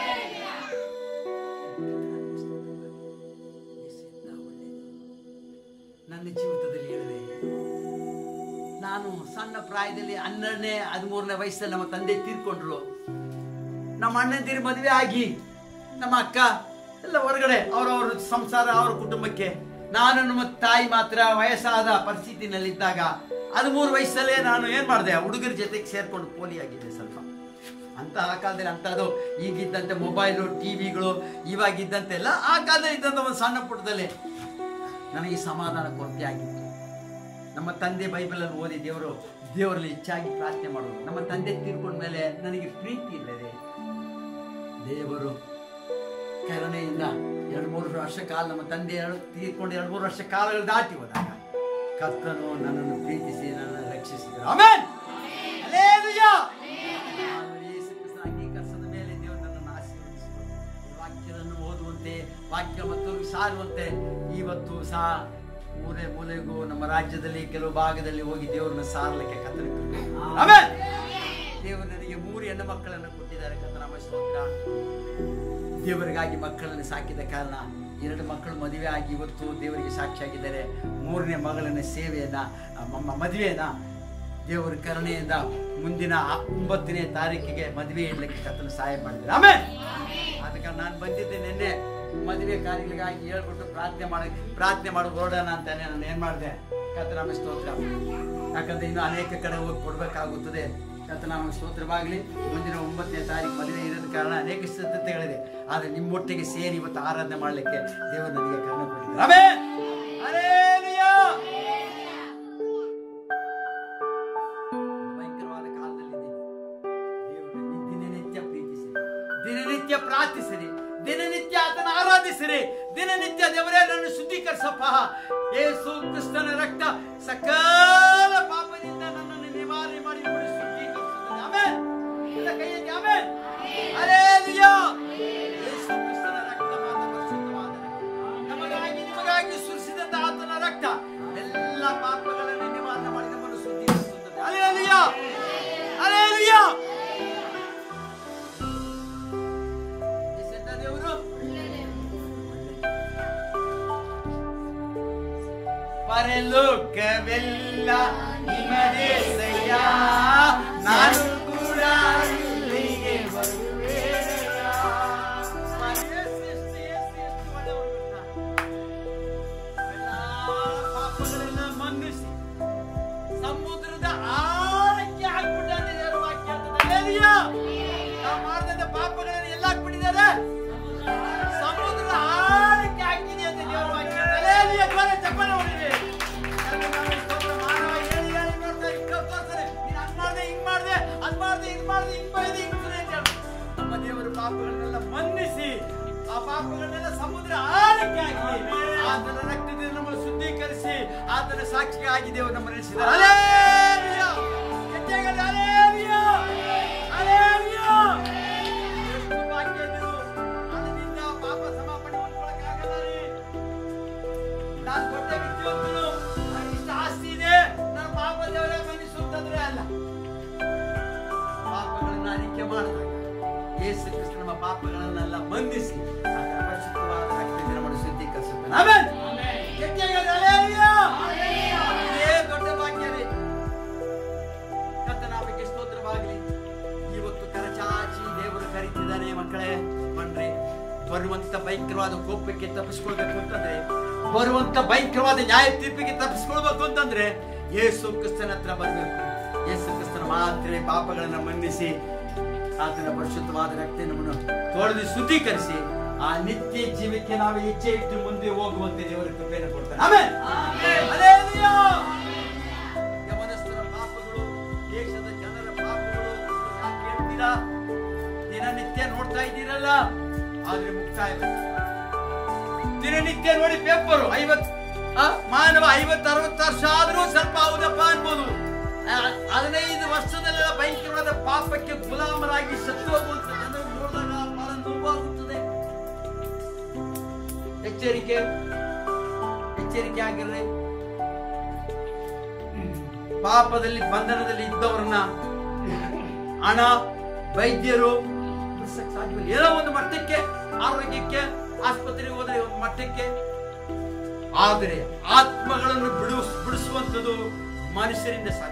ಯೇಸುವಿನ ಒಳ್ಳೆಯದು. ನನ್ನ ಜೀವಿತದಲ್ಲಿ ಹೇಳಿದೆ ನಾನು ಸಣ್ಣ ಪ್ರಾಯದಲ್ಲಿ ಹನ್ನೆರಡನೇ ಹದಿಮೂರನೇ ವಯಸ್ಸಲ್ಲಿ ನಮ್ಮ ತಂದೆ ತೀರ್ಕೊಂಡ್ರು ನಮ್ಮ ಅಣ್ಣಂದಿರು ಮದುವೆ ಆಗಿ ನಮ್ಮ ಅಕ್ಕ ಎಲ್ಲ ಹೊರಗಡೆ ಅವರವ್ರ ಸಂಸಾರ ಅವ್ರ ಕುಟುಂಬಕ್ಕೆ ನಾನು ನಮ್ಮ ತಾಯಿ ಮಾತ್ರ ವಯಸ್ಸಾದ ಪರಿಸ್ಥಿತಿನಲ್ಲಿದ್ದಾಗ ಹದಿಮೂರು ವಯಸ್ಸಲ್ಲೇ ನಾನು ಏನ್ ಮಾಡಿದೆ ಹುಡುಗರ ಜೊತೆಗೆ ಸೇರ್ಕೊಂಡು ಪೋಲಿ ಆಗಿದ್ದೆ ಸ್ವಲ್ಪ ಅಂತ ಆ ಕಾಲದಲ್ಲಿ ಅಂತದ್ದು ಈಗಿದ್ದಂತೆ ಮೊಬೈಲು ಟಿವಿಗಳು ಇವಾಗಿದ್ದಂತೆಲ್ಲ ಆ ಕಾಲದಲ್ಲಿ ಇದ್ದಂತ ಒಂದು ಸಣ್ಣ ಪುಟ್ಟದಲ್ಲಿ ನನಗೆ ಸಮಾಧಾನ ಕೊರತೆ ಆಗಿತ್ತು ನಮ್ಮ ತಂದೆ ಬೈಬಲಲ್ಲಿ ಓದಿ ದೇವರು ದೇವರಲ್ಲಿ ಹೆಚ್ಚಾಗಿ ಪ್ರಾರ್ಥನೆ ಮಾಡೋದು ನಮ್ಮ ತಂದೆ ತೀರ್ಕೊಂಡ ಮೇಲೆ ನನಗೆ ಪ್ರೀತಿ ಇಲ್ಲದೆ ದೇವರು ಕರುಣೆಯಿಂದ ಎರಡು ಮೂರು ವರ್ಷ ಕಾಲ ನಮ್ಮ ತಂದೆ ಎರಡು ತೀರ್ಕೊಂಡು ಎರಡು ಮೂರು ವರ್ಷ ಕಾಲಗಳು ದಾಟಿ ಹೋದಾಗ ಕರ್ತನು ನನ್ನನ್ನು ಪ್ರೀತಿಸಿ ನನ್ನನ್ನು ರಕ್ಷಿಸಿದರು ಆಮೇಲೆ ಯೇಸು ಕ್ರಿಸ್ತನ ಅಂಗೀಕರಿಸಿದ ಮೇಲೆ ದೇವರು ನನ್ನನ್ನು ಆಶೀರ್ವದಿಸಿದರು ಈ ವಾಕ್ಯವನ್ನು ಓದುವಂತೆ ವಾಕ್ಯ ಮತ್ತು ಸಾರುವಂತೆ ಇವತ್ತು ಸಹ ಮೂಲೆ ಮೂಲೆಗೂ ನಮ್ಮ ರಾಜ್ಯದಲ್ಲಿ ಕೆಲವು ಭಾಗದಲ್ಲಿ ಹೋಗಿ ದೇವರನ್ನ ಸಾರಲಿಕ್ಕೆ ಕತ್ತನ ಆಮೇಲೆ ದೇವರು ನನಗೆ ಮೂರು ಹೆಣ್ಣು ಮಕ್ಕಳನ್ನು ಕೊಟ್ಟಿದ್ದಾರೆ ಕತ್ತನ ಸ್ತೋತ್ರ ದೇವರಿಗಾಗಿ ಮಕ್ಕಳನ್ನು ಸಾಕಿದ ಕಾರಣ ಎರಡು ಮಕ್ಕಳು ಮದುವೆ ಆಗಿ ಇವತ್ತು ದೇವರಿಗೆ ಸಾಕ್ಷಿಯಾಗಿದ್ದಾರೆ ಮೂರನೇ ಮಗಳನ್ನ ಸೇವೆಯನ್ನ ನಮ್ಮ ಮದುವೆಯನ್ನ ದೇವರ ಕರುಣೆಯಿಂದ ಮುಂದಿನ ಆ- ಒಂಬತ್ತನೇ ತಾರೀಕಿಗೆ ಮದುವೆ ಇಡ್ಲಿಕ್ಕೆ ಕತ್ತಲು ಸಹಾಯ ಮಾಡಿದ್ದಾರೆ ಆಮೇಲೆ ಅದಕ್ಕೆ ನಾನು ಬಂದಿದ್ದೆ ನಿನ್ನೆ ಮದುವೆ ಕಾರ್ಯಗಳಿಗಾಗಿ ಹೇಳ್ಬಿಟ್ಟು ಪ್ರಾರ್ಥನೆ ಮಾಡಿ ಪ್ರಾರ್ಥನೆ ಮಾಡಿ ಹೊರಡೋಣ ಅಂತಾನೆ ನಾನು ಏನ್ ಮಾಡಿದೆ ಕತ್ತನಾಮ ಸ್ತೋತ್ರ ಯಾಕಂದ್ರೆ ಇನ್ನು ಅನೇಕ ಕಡೆ ಹೋಗಿ ಕೊಡ್ಬೇಕಾಗುತ್ತದೆ ಕತ್ತನಾಮ ಸ್ತೋತ್ರವಾಗ್ಲಿ ಮುಂದಿನ ಒಂಬತ್ತನೇ ತಾರೀಕು ಮದುವೆ ಇರೋದು ಕಾರಣ ಅನೇಕ ಸಿದ್ಧತೆಗಳಿದೆ ಆದರೆ ನಿಮ್ಮೊಟ್ಟಿಗೆ ಸೇರಿ ಇವತ್ತು ಆರಾಧನೆ ಮಾಡಲಿಕ್ಕೆ ದೇವರು ನನಗೆ ಕರ್ಣ ಕೊಟ್ಟಿದ್ದಾರೆ ಆಮೆನ್. ಹಲ್ಲೆಲೂಯಾ. ಭಯಂಕರವಾದ ಕಾಲದಲ್ಲಿದ್ದೀವಿ ದೇವರನ್ನು ದಿನನಿತ್ಯ ಪ್ರೀತಿಸಿರಿ ದಿನನಿತ್ಯ ಪ್ರಾರ್ಥಿಸಿರಿ ದಿನನಿತ್ಯ ಆತನ ಆರಾಧಿಸಿರಿ ದಿನನಿತ್ಯ ದೇವರೇ ನನ್ನ ಶುದ್ಧೀಕರಿಸಪ್ಪ ಯೇಸು ಕ್ರಿಸ್ತನ ರಕ್ತ ಸಕಲ ಪಾಪದಿಂದ ನನ್ನನ್ನು ನಿವಾರಣೆ ಮಾಡಿ ನೋಡಿ ಶುದ್ಧೀಕರಿಸುತ್ತದೆ ಆಮೆನ್ ಎಲ್ಲ ಕೈ ಎತ್ತಿ ಆಮೆನ್ ಹಲ್ಲೆಲೂಯಾ ಯೇಸು ಕ್ರಿಸ್ತನ ರಕ್ತ ಮಾತ್ರ ಪರಿಶುದ್ಧವಾದ ರಕ್ತ. ನಮಗಾಗಿ ನಿಮಗಾಗಿ ಸುರಿಸಿದಂತ ಆತನ ರಕ್ತ ಎಲ್ಲ ಪಾಪಗಳನ್ನು ನಿವಾರಣೆ ಮಾಡಿ ನಮ್ಮನ್ನು ಶುದ್ಧೀಕರಿಸುತ್ತದೆ ಹಲ್ಲೆಲೂಯಾ ಹಲ್ಲೆಲೂಯಾ ಎಸೆತ ದೇವರು ಪರಲೋಕವೆಲ್ಲ ನಿಮ್ಮದೇ ಸಯ್ಯ ನಾನು ಕೂಡ ಇಲ್ಲಿಗೆ ಬರುವೆನಯ್ಯ. ಎಷ್ಟು, ಎಷ್ಟು, ಎಷ್ಟು, ಎಷ್ಟು ಒಳ್ಳೆಯವರು ಗೊತ್ತಾ? ಎಲ್ಲ ಪಾಪಗಳೆಲ್ಲ ಮನ್ನಿಸಿ ಸಮುದ್ರದ ಆಳಕ್ಕೆ ಹಾಕ್ಬಿಟ್ಟಾನೆ ದೇವರ ವಾಕ್ಯ ಅಂತದೆ. ಹಲ್ಲೆಲೂಯಾ. ನಾವು ಮಾಡಿದಂತ ಪಾಪಗಳನ್ನು ಎಲ್ಲ ಹಾಕ್ಬಿಟ್ಟಿದ್ದಾರೆ ಸಮುದ್ರದ ಆಳಕ್ಕೆ ಹಾಕಿದೆ ಅಂತ ದೇವರ ವಾಕ್ಯ ಅಂತದೆ. ಹಲ್ಲೆಲೂಯಾ. ಜ್ವರ ಚಪ್ಪಲ ಹೊಡೀರಿ. ಯಾಕಂದ್ರೆ ನಾವು ಇಷ್ಟೊಬ್ಬರು ಮಾನವ ಹೇಳಿ ಹೇಳಿ ನೋಡ್ತಾರೆ, ಇಷ್ಟೊತ್ತು ತೋರ್ಸ್ತಾರೆ. ನೀನು ಹಂಗ್ ಮಾಡ್ದೆ, ಹಿಂಗ್ ಮಾಡ್ದೆ, ಅದ್ ಮಾಡ್ದೆ, ಇದ್ ಮಾಡ್ದೆ, ಹಿಂಗ್ ಬೈದೆ, ಹಿಂಗ್ ಸುನೆ ಅಂತ ಹೇಳಿ. ನಮ್ಮ ದೇವರ ಪಾಪಗಳನ್ನೆಲ್ಲ ಮನ್ನಿಸಿ ಆ ಪಾಪಗಳನ್ನೆಲ್ಲ ಸಮುದ್ರ ಆಳಕ್ಕೆ ಹಾಕಿ ಆತನ ರಕ್ತದಿಂದ ನಮ್ಮನ್ನು ಶುದ್ಧೀಕರಿಸಿ ಆತನ ಸಾಕ್ಷಿಗಾಗಿ ದೇವರು ನಮ್ಮ ನಡೆಸಿದ್ದಾರೆ ಹಲ್ಲೆಲೂಯಾ. ಗೆದ್ದೆಗಳು ಹಲ್ಲೆಲೂಯಾ. ಹಲ್ಲೆಲೂಯಾ. ಎಷ್ಟು ಭಾಗ್ಯವಂತರು. ಹಣದಿಂದ ಪಾಪ ಸಮಾಪನೆ ಹೊಂದ್ಕೊಳಕ್ಕಾಗಲ್ಲ ರೀ. ನಾನು ದೊಡ್ಡ ವಿದ್ಯಾವಂತನು ನನಗೆ ಇಷ್ಟ ಆಸ್ತಿ ಇದೆ ನನ್ನ ಪಾಪ ದೇವರೇ ಮನ್ನಿಸುತ್ತಂದ್ರೆ ಅಲ್ಲ ಪಾಪಗಳನ್ನು ಅರಿಕೆ ಮಾಡಿದಾಗ ಯೇಸು ಕ್ರಿಸ್ತ ನಮ್ಮ ಪಾಪಗಳನ್ನೆಲ್ಲ ಬಂಧಿಸಿ ಆತನ ಪರಿಶುದ್ಧವಾದ ರಕ್ತದಿಂದ ನಮ್ಮನ್ನು ಶುದ್ಧೀಕರಿಸುತ್ತಾನೆ ಆಮೆನ್. ಗಟ್ಟಿಯಾಗಿ ಹೇಳಿ, ಹಲ್ಲೆಲೂಯಾ. ಇದೇ ದೊಡ್ಡ ಭಾಗ್ಯ ರೀ ಕರ್ತನಾಮಕ್ಕೆ ಸ್ತೋತ್ರವಾಗಲಿ ಇವತ್ತು ಕರಚಾಚಿ ದೇವರು ಕರೀತಿದ್ದಾನೆ ಮಕ್ಕಳೇ ಬನ್ರಿ ಬರುವಂತ ಭಯಂಕರವಾದ ಕೋಪಕ್ಕೆ ತಪ್ಪಿಸ್ಕೊಳ್ಬೇಕು ಅಂತಂದ್ರೆ ಬರುವಂತ ಭಯಂಕರವಾದ ನ್ಯಾಯ ತೀರ್ಪಿಗೆ ತಪ್ಪಿಸ್ಕೊಳ್ಬೇಕು ಅಂತಂದ್ರೆ ಯೇಸು ಕ್ರಿಸ್ತನ ಹತ್ರ ಬರಬೇಕು ಯೇಸು ಕ್ರಿಸ್ತನ ಮಾತ್ರ ಪಾಪಗಳನ್ನ ಮನ್ನಿಸಿ ಆತನ ಪರಿಶುದ್ಧವಾದ ರಕ್ತ ನಮ್ಮನ್ನು ತೊಳೆದು ಶುದ್ಧೀಕರಿಸಿ ಆ ನಿತ್ಯ ಜೀವಕ್ಕೆ ನಾವು ಹೆಜ್ಜೆ ಇಟ್ಟು ಮುಂದೆ ಹೋಗುವಂತೆ ದೇವರ ಕೃಪೆಯನ್ನು ಕೊಡ್ತಾನೆ ಆಮೆನ್. ಹಲ್ಲೆಲೂಯಾ. ಯವನಸ್ಥರ ಪಾಪಗಳು ದೇಶದ ಜನರ ಪಾಪಗಳು ಯಾಕೆ ಹೇಳ್ತೀರಾ ದಿನನಿತ್ಯ ನೋಡ್ತಾ ಇದ್ದೀರಲ್ಲ ಆದ್ರೆ ಮುಕ್ತಾಯ ದಿನನಿತ್ಯ ನೋಡಿ ಪೇಪರು ಐವತ್ ಆ, ಮಾನವ ಐವತ್ತು ಅರವತ್ತು ವರ್ಷ ಆದ್ರೂ ಸ್ವಲ್ಪ ಹೌದಪ್ಪ ಅನ್ಬೋದು ಆ, ಹದಿನೈದು ವರ್ಷದಲ್ಲೆಲ್ಲ ಭಯಂಕರವಾದ ಪಾಪಕ್ಕೆ ಗುಲಾಮರಾಗಿ ಸತ್ತು ಹೋಗುವಂತ ಜನರು ನೋಡಿದಾಗ ಬಹಳ ನೋವಾಗುತ್ತದೆ ಎಚ್ಚರಿಕೆ ಎಚ್ಚರಿಕೆ ಆಗಿರ್ರಿ ಪಾಪದಲ್ಲಿ ಬಂಧನದಲ್ಲಿ ಇದ್ದವರನ್ನ ಹಣ ವೈದ್ಯರು ಬಿಡಿಸಕ್ ಸಾಧ್ಯವಿಲ್ಲ ಏನೋ ಒಂದು ಮಟ್ಟಕ್ಕೆ ಆರೋಗ್ಯಕ್ಕೆ ಆಸ್ಪತ್ರೆಗೆ ಹೋದ್ರೆ ಒಂದು ಮಟ್ಟಕ್ಕೆ ಆದರೆ ಆತ್ಮಗಳನ್ನು ಬಿಡಿಸ್ ಬಿಡಿಸುವಂಥದ್ದು ಮನುಷ್ಯರಿಂದ ಸಾಧ್ಯ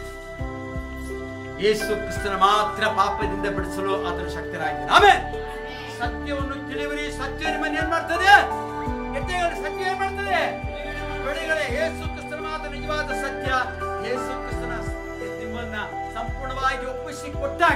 ಯೇಸು ಕ್ರಿಸ್ತನ ಮಾತ್ರ ಪಾಪದಿಂದ ಬಿಡಿಸಲು ಆತನ ಶಕ್ತರಾಗಿದ್ದಾನೆ ಆಮೇಲೆ ಸತ್ಯವನ್ನು ತಿಳಿವರಿ ಸತ್ಯ ನಿಮ್ಮನ್ನು ಏನ್ ಮಾಡ್ತದೆ ಗೆದ್ದೆಗಳು ಸತ್ಯ ಏನ್ ಮಾಡ್ತದೆ ಬೆಳೆಗಳೇ ಯೇಸು ಕ್ರಿಸ್ತನ ಮಾತ್ರ ನಿಜವಾದ ಸತ್ಯ ಯೇಸು ಕ್ರಿಸ್ತನ ನಿಮ್ಮನ್ನ ಸಂಪೂರ್ಣವಾಗಿ ಒಪ್ಪಿಸಿ ಕೊಟ್ಟಾಗ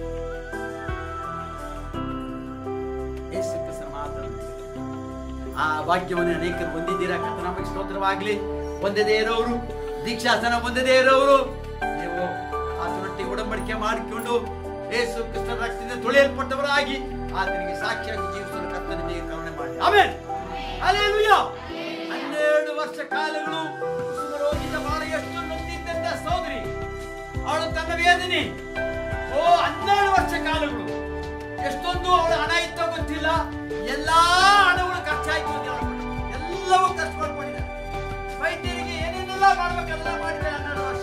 ಯೇಸು ಕ್ರಿಸ್ತನ ಮಾತ್ರ ಆ ವಾಕ್ಯವನ್ನು ಅನೇಕರು ಹೊಂದಿದ್ದೀರಾ ಕರ್ತನಾಮಕ್ಕೆ ಸ್ತೋತ್ರವಾಗ್ಲಿ ಹೊಂದದೇ ಇರೋರು ದೀಕ್ಷಾಸನ ಹೊಂದದೇ ಇರೋರು ನೀವು ಆತನೊಟ್ಟಿಗೆ ಉಡಂಬಡಿಕೆ ಮಾಡಿಕೊಂಡು ಯೇಸು ಕ್ರಿಸ್ತನ ರಕ್ತದಿಂದ ತೊಳೆಯಲ್ಪಟ್ಟವರಾಗಿ ಆತನಿಗೆ ಸಾಕ್ಷಿಯಾಗಿ ಜೀವಿಸಲು ಕರ್ತನ ನಿಮಗೆ ಕರುಣೆ ಮಾಡಿ ಆಮೇಲೆ ಅಲ್ಲೇಲೂಯಾ ಹನ್ನೆರಡು ವರ್ಷ ಕಾಲಗಳು ಕುಸುಮ ರೋಗಿತ ಬಾಳ ಎಷ್ಟು ನೊಂದಿದ್ದಂತ ಸೋದರಿ ಅವಳು ತನ್ನ ವೇದನೆ ಓ ಹನ್ನೆರಡು ವರ್ಷ ಕಾಲಗಳು ಎಷ್ಟೊಂದು ಅವಳ ಹಣ ಇತ್ತೋ ಗೊತ್ತಿಲ್ಲ ಎಲ್ಲಾ ಹಣಗಳು ಖರ್ಚಾಯ್ತು ಅಂತ ಹೇಳ್ಬಿಟ್ಟು ಎಲ್ಲವೂ ಖರ್ಚು ಮಾಡ್ಕೊಂಡಿದ್ದಾರೆ ವೈದ್ಯರಿಗೆ ಏನೇನೆಲ್ಲ ಮಾಡ್ಬೇಕೆಲ್ಲ ಮಾಡಿದ್ದಾರೆ ಹನ್ನೆರಡು ವರ್ಷ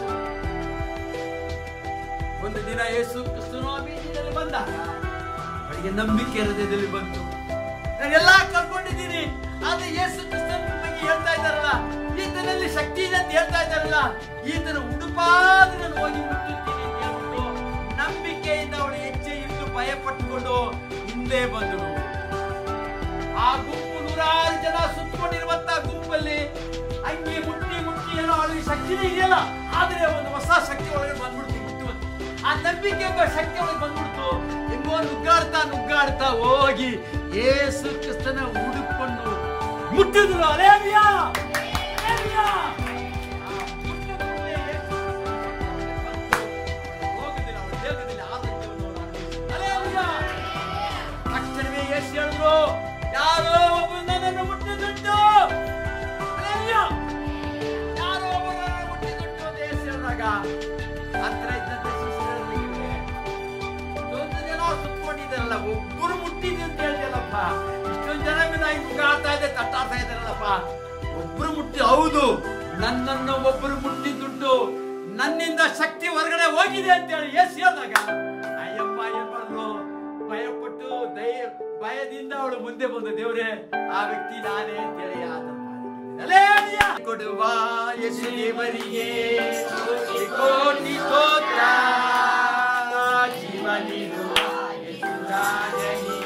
ಒಂದು ದಿನ ಯೇಸು ಕ್ರಿಸ್ತನು ಆ ಬೀದಿಯಲ್ಲಿ ಬಂದಾಗ ಅವಳಿಗೆ ನಂಬಿಕೆ ಹೃದಯದಲ್ಲಿ ಬಂತು ನಾನೆಲ್ಲ ಕಳ್ಕೊಂಡಿದ್ದೀನಿ ಆದ್ರೆ ಯೇಸು ಕ್ರಿಸ್ತನ್ ಬಗ್ಗೆ ಹೇಳ್ತಾ ಇದ್ದಾರಲ್ಲ ಈತನಲ್ಲಿ ಶಕ್ತಿ ಇದೆ ಅಂತ ಹೇಳ್ತಾ ಇದ್ದಾರಲ್ಲ ಈತನ ಉಡುಪಾದ ನಾನು ಹೋಗಿ ಮುಟ್ಟುತ್ತೀನಿ ಅಂತ ಹೇಳ್ಬಿಟ್ಟು ನಂಬಿಕೆಯಿಂದ ಅವಳು ಹೆಜ್ಜೆ ಇಟ್ಟು ಭಯ ಪಟ್ಟುಕೊಂಡು ಹಿಂದೆ ಬಂದಳು ಆ ಗುಂಪು ನೂರಾರು ಜನ ಸುತ್ತಕೊಂಡಿರುವಂತ ಗುಂಪಲ್ಲಿ ಹಂಗೆ ಮುಟ್ಟಿ ಮುಟ್ಟಿ ಏನೋ ಅವಳಿಗೆ ಶಕ್ತಿನೇ ಇದೆಯಲ್ಲ ಆದ್ರೆ ಒಂದು ಹೊಸ ಶಕ್ತಿ ಒಳಗೆ ಬಂದ್ಬಿಡ್ತು ಮುಟ್ಟುವಂತೆ ಆ ನಂಬಿಕೆ ಎಂಬ ಶಕ್ತಿ ಅವಳಿಗೆ ಬಂದ್ಬಿಡ್ತು ಹೆಂಗೋ ನುಗ್ಗಾಡ್ತಾ ನುಗ್ಗಾಡ್ತಾ ಹೋಗಿ ಯೇಸು ಕ್ರಿಸ್ತನ ಹುಡುಕೊಂಡು ಮುಟ್ಟಿದ್ರು ಅಲೇಲಿಯಾ ಅಲೇಲಿಯಾ ಆ ಮುಟ್ಟಿದ ಕೂಡಲೇ ಯೇಸು ಬಂದು ಹೋಗದಿಲ್ಲ ಅವಳ ದೇಹದಲ್ಲಿ ಆರೋಗ್ಯವನ್ನು ಅವಳು ಅನುಭವಿಸಿದಳು. ಅಲೇಲಿಯಾ ತಕ್ಷಣವೇ ಯೇಸು ಹೇಳಿದ್ರು ಯಾರೋ ಒಬ್ಬರು ನನ್ನನ್ನು ಮುಟ್ಟಿದುಂಟು ಅಲೇಲಿಯಾ ಯಾರೋ ಒಬ್ಬರು ನನ್ನನ್ನು ಮುಟ್ಟಿದುಂಟು ಅಂತ ಯೇಸು ಹೇಳಿದಾಗ ಹತ್ರ ಇದ್ದಂತೆ ಶಿಷ್ಯರಿಗೆ ಇಷ್ಟೊಂದು ಜನ ಸುತ್ತಕೊಂಡಿದ್ದಾರಲ್ಲ ಒಬ್ಬರು ಮುಟ್ಟಿದೆ ಅಂತ ಹೇಳ್ತೀರಲ್ಲಪ್ಪ ಇಷ್ಟೊಂದು ಜನ ನಾನು ಮುಗಾಡ್ತಾ ಇದೆ ತಟ್ಟಾಡ್ತಾ ಇದ್ದಾರಲ್ಲಪ್ಪ ಒಬ್ರು ಮುಟ್ಟಿ ಹೌದು ನನ್ನನ್ನು ಒಬ್ಬರು ಮುಟ್ಟಿದ್ದುಂಟು ನನ್ನಿಂದ ಶಕ್ತಿ ಹೊರಗಡೆ ಹೋಗಿದೆ ಅಂತ ಹೇಳಿ ಎಸ್ ಹೇಳಿದಾಗ ಅಯ್ಯಪ್ಪ ಏನ್ ಮಾಡಿದ್ರು ಭಯಪಟ್ಟು ದಯ ಭಯದಿಂದ ಅವಳು ಮುಂದೆ ಬಂದು ದೇವ್ರೆ ಆ ವ್ಯಕ್ತಿ ನಾನೇ ಅಂತ ಹೇಳಿ ಆತನ ಪಾದಕ್ಕೆ ಕೊಡುವ ಯೇಸು ದೇವರಿಗೆ ಕೋಟಿ ಕೋಟಿ ಸ್ತೋತ್ರ ಜೀವ ನೀಡುವ ಯೇಸು ರಾಜನಿಗೆ.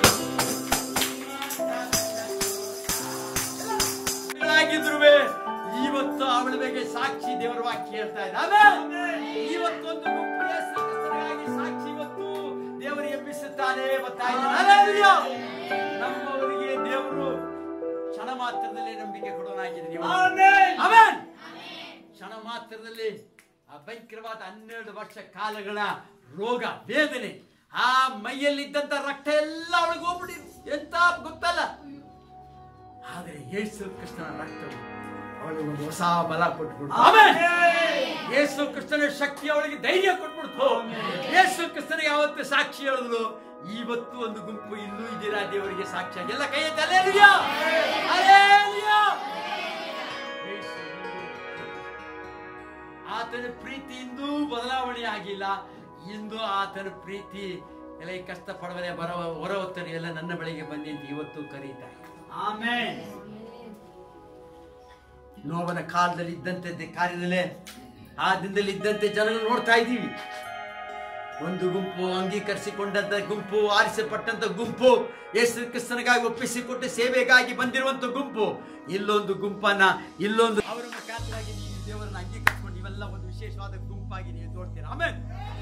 ಗಳಾಗಿದ್ರುವೆ ಇವತ್ತು ಅವಳ ಬಗ್ಗೆ ಸಾಕ್ಷಿ ದೇವರ ವಾಕ್ಯ ಹೇಳ್ತಾ ಇದ್ದಾವೆ ಇವತ್ತೊಂದು ಗುಂಪು ಯೇಸು ಕ್ರಿಸ್ತನಿಗಾಗಿ ಸಾಕ್ಷಿ ಇವತ್ತು ದೇವರು ಎಬ್ಬಿಸುತ್ತಾನೆ ಬರ್ತಾ ಇದ್ದಾನೆ. ಹಲ್ಲೆಲೂಯಾ. ನಮ್ಮವರಿಗೆ ದೇವರು ಕ್ಷಣ ಮಾತ್ರದಲ್ಲಿ ನಂಬಿಕೆ ಕೊಡೋನಾಗಿದ್ದಾನೆ ಇವತ್ತು. ಆಮೆನ್. ಕ್ಷಣ ಮಾತ್ರದಲ್ಲಿ ಆ ಭಯಂಕರವಾದ ಹನ್ನೆರಡು ವರ್ಷ ಕಾಲಗಳ ರೋಗ ವೇದನೆ ಆ ಮೈಯಲ್ಲಿದ್ದಂತ ರಕ್ತ ಎಲ್ಲ ಅವಳಿಗೆ ಹೋಗ್ಬಿಡಿ ಎಂತ ಗೊತ್ತಲ್ಲ ಆದರೆ ಯೇಸು ಕೃಷ್ಣನ ರಕ್ತವು ಅವಳಿಗೆ ಒಂದು ಹೊಸ ಬಲ ಕೊಟ್ಬಿಡ್ತು ಆಮೆನ್. ಯೇಸು ಕೃಷ್ಣನ ಶಕ್ತಿ ಅವಳಿಗೆ ಧೈರ್ಯ ಕೊಟ್ಬಿಡ್ತು ಯೇಸು ಕೃಷ್ಣನಿಗೆ ಯಾವತ್ತು ಸಾಕ್ಷಿ ಹೇಳಿದ್ರು ಇವತ್ತು ಒಂದು ಗುಂಪು ಇಲ್ಲೂ ಇದ್ದೀರಾ ದೇವರಿಗೆ ಸಾಕ್ಷಿಯಾಗಿ ಎಲ್ಲ ಕೈ ಎತ್ತಿ ಹಲ್ಲೆಲೂಯಾ. ಹಲ್ಲೆಲೂಯಾ. ಯೇಸು ಆತನ ಪ್ರೀತಿ ಇಂದೂ ಬದಲಾವಣೆ ಆಗಿಲ್ಲ ಇಂದು ಆತನ ಪ್ರೀತಿ ಎಲ್ಲ ಈ ಕಷ್ಟ ಪಡವರೆ ಬರೋ ಹೊರ ಹೊತ್ತರು ಎಲ್ಲ ನನ್ನ ಬಳಿಗೆ ಬನ್ನಿ ಅಂತ ಇವತ್ತು ಕರೀತಾರೆ ಆಮೇನ್ ನೋವನ ಕಾಲದಲ್ಲಿ ಇದ್ದಂತೆ ಕಾರ್ಯದಲ್ಲೇ ಆ ದಿನದಲ್ಲಿ ಇದ್ದಂತೆ ಜನರು ನೋಡ್ತಾ ಇದ್ದೀವಿ ಒಂದು ಗುಂಪು ಅಂಗೀಕರಿಸಿಕೊಂಡಂತ ಗುಂಪು ಆರಿಸಲ್ಪಟ್ಟಂತ ಗುಂಪು ಯೇಸು ಕ್ರಿಸ್ತನಿಗಾಗಿ ಒಪ್ಪಿಸಿಕೊಟ್ಟು ಸೇವೆಗಾಗಿ ಬಂದಿರುವಂತ ಗುಂಪು ಇಲ್ಲೊಂದು ಗುಂಪನ್ನ ಇಲ್ಲೊಂದು ಅವರ ಮುಖಾಂತರಾಗಿ ನೀವು ದೇವರನ್ನ ಅಂಗೀಕರಿಸಿಕೊಂಡು ಇವೆಲ್ಲ ಒಂದು ವಿಶೇಷವಾದ ಗುಂಪಾಗಿ ನೀವು ತೋರ್ತೀರಾ ಆಮೇಲೆ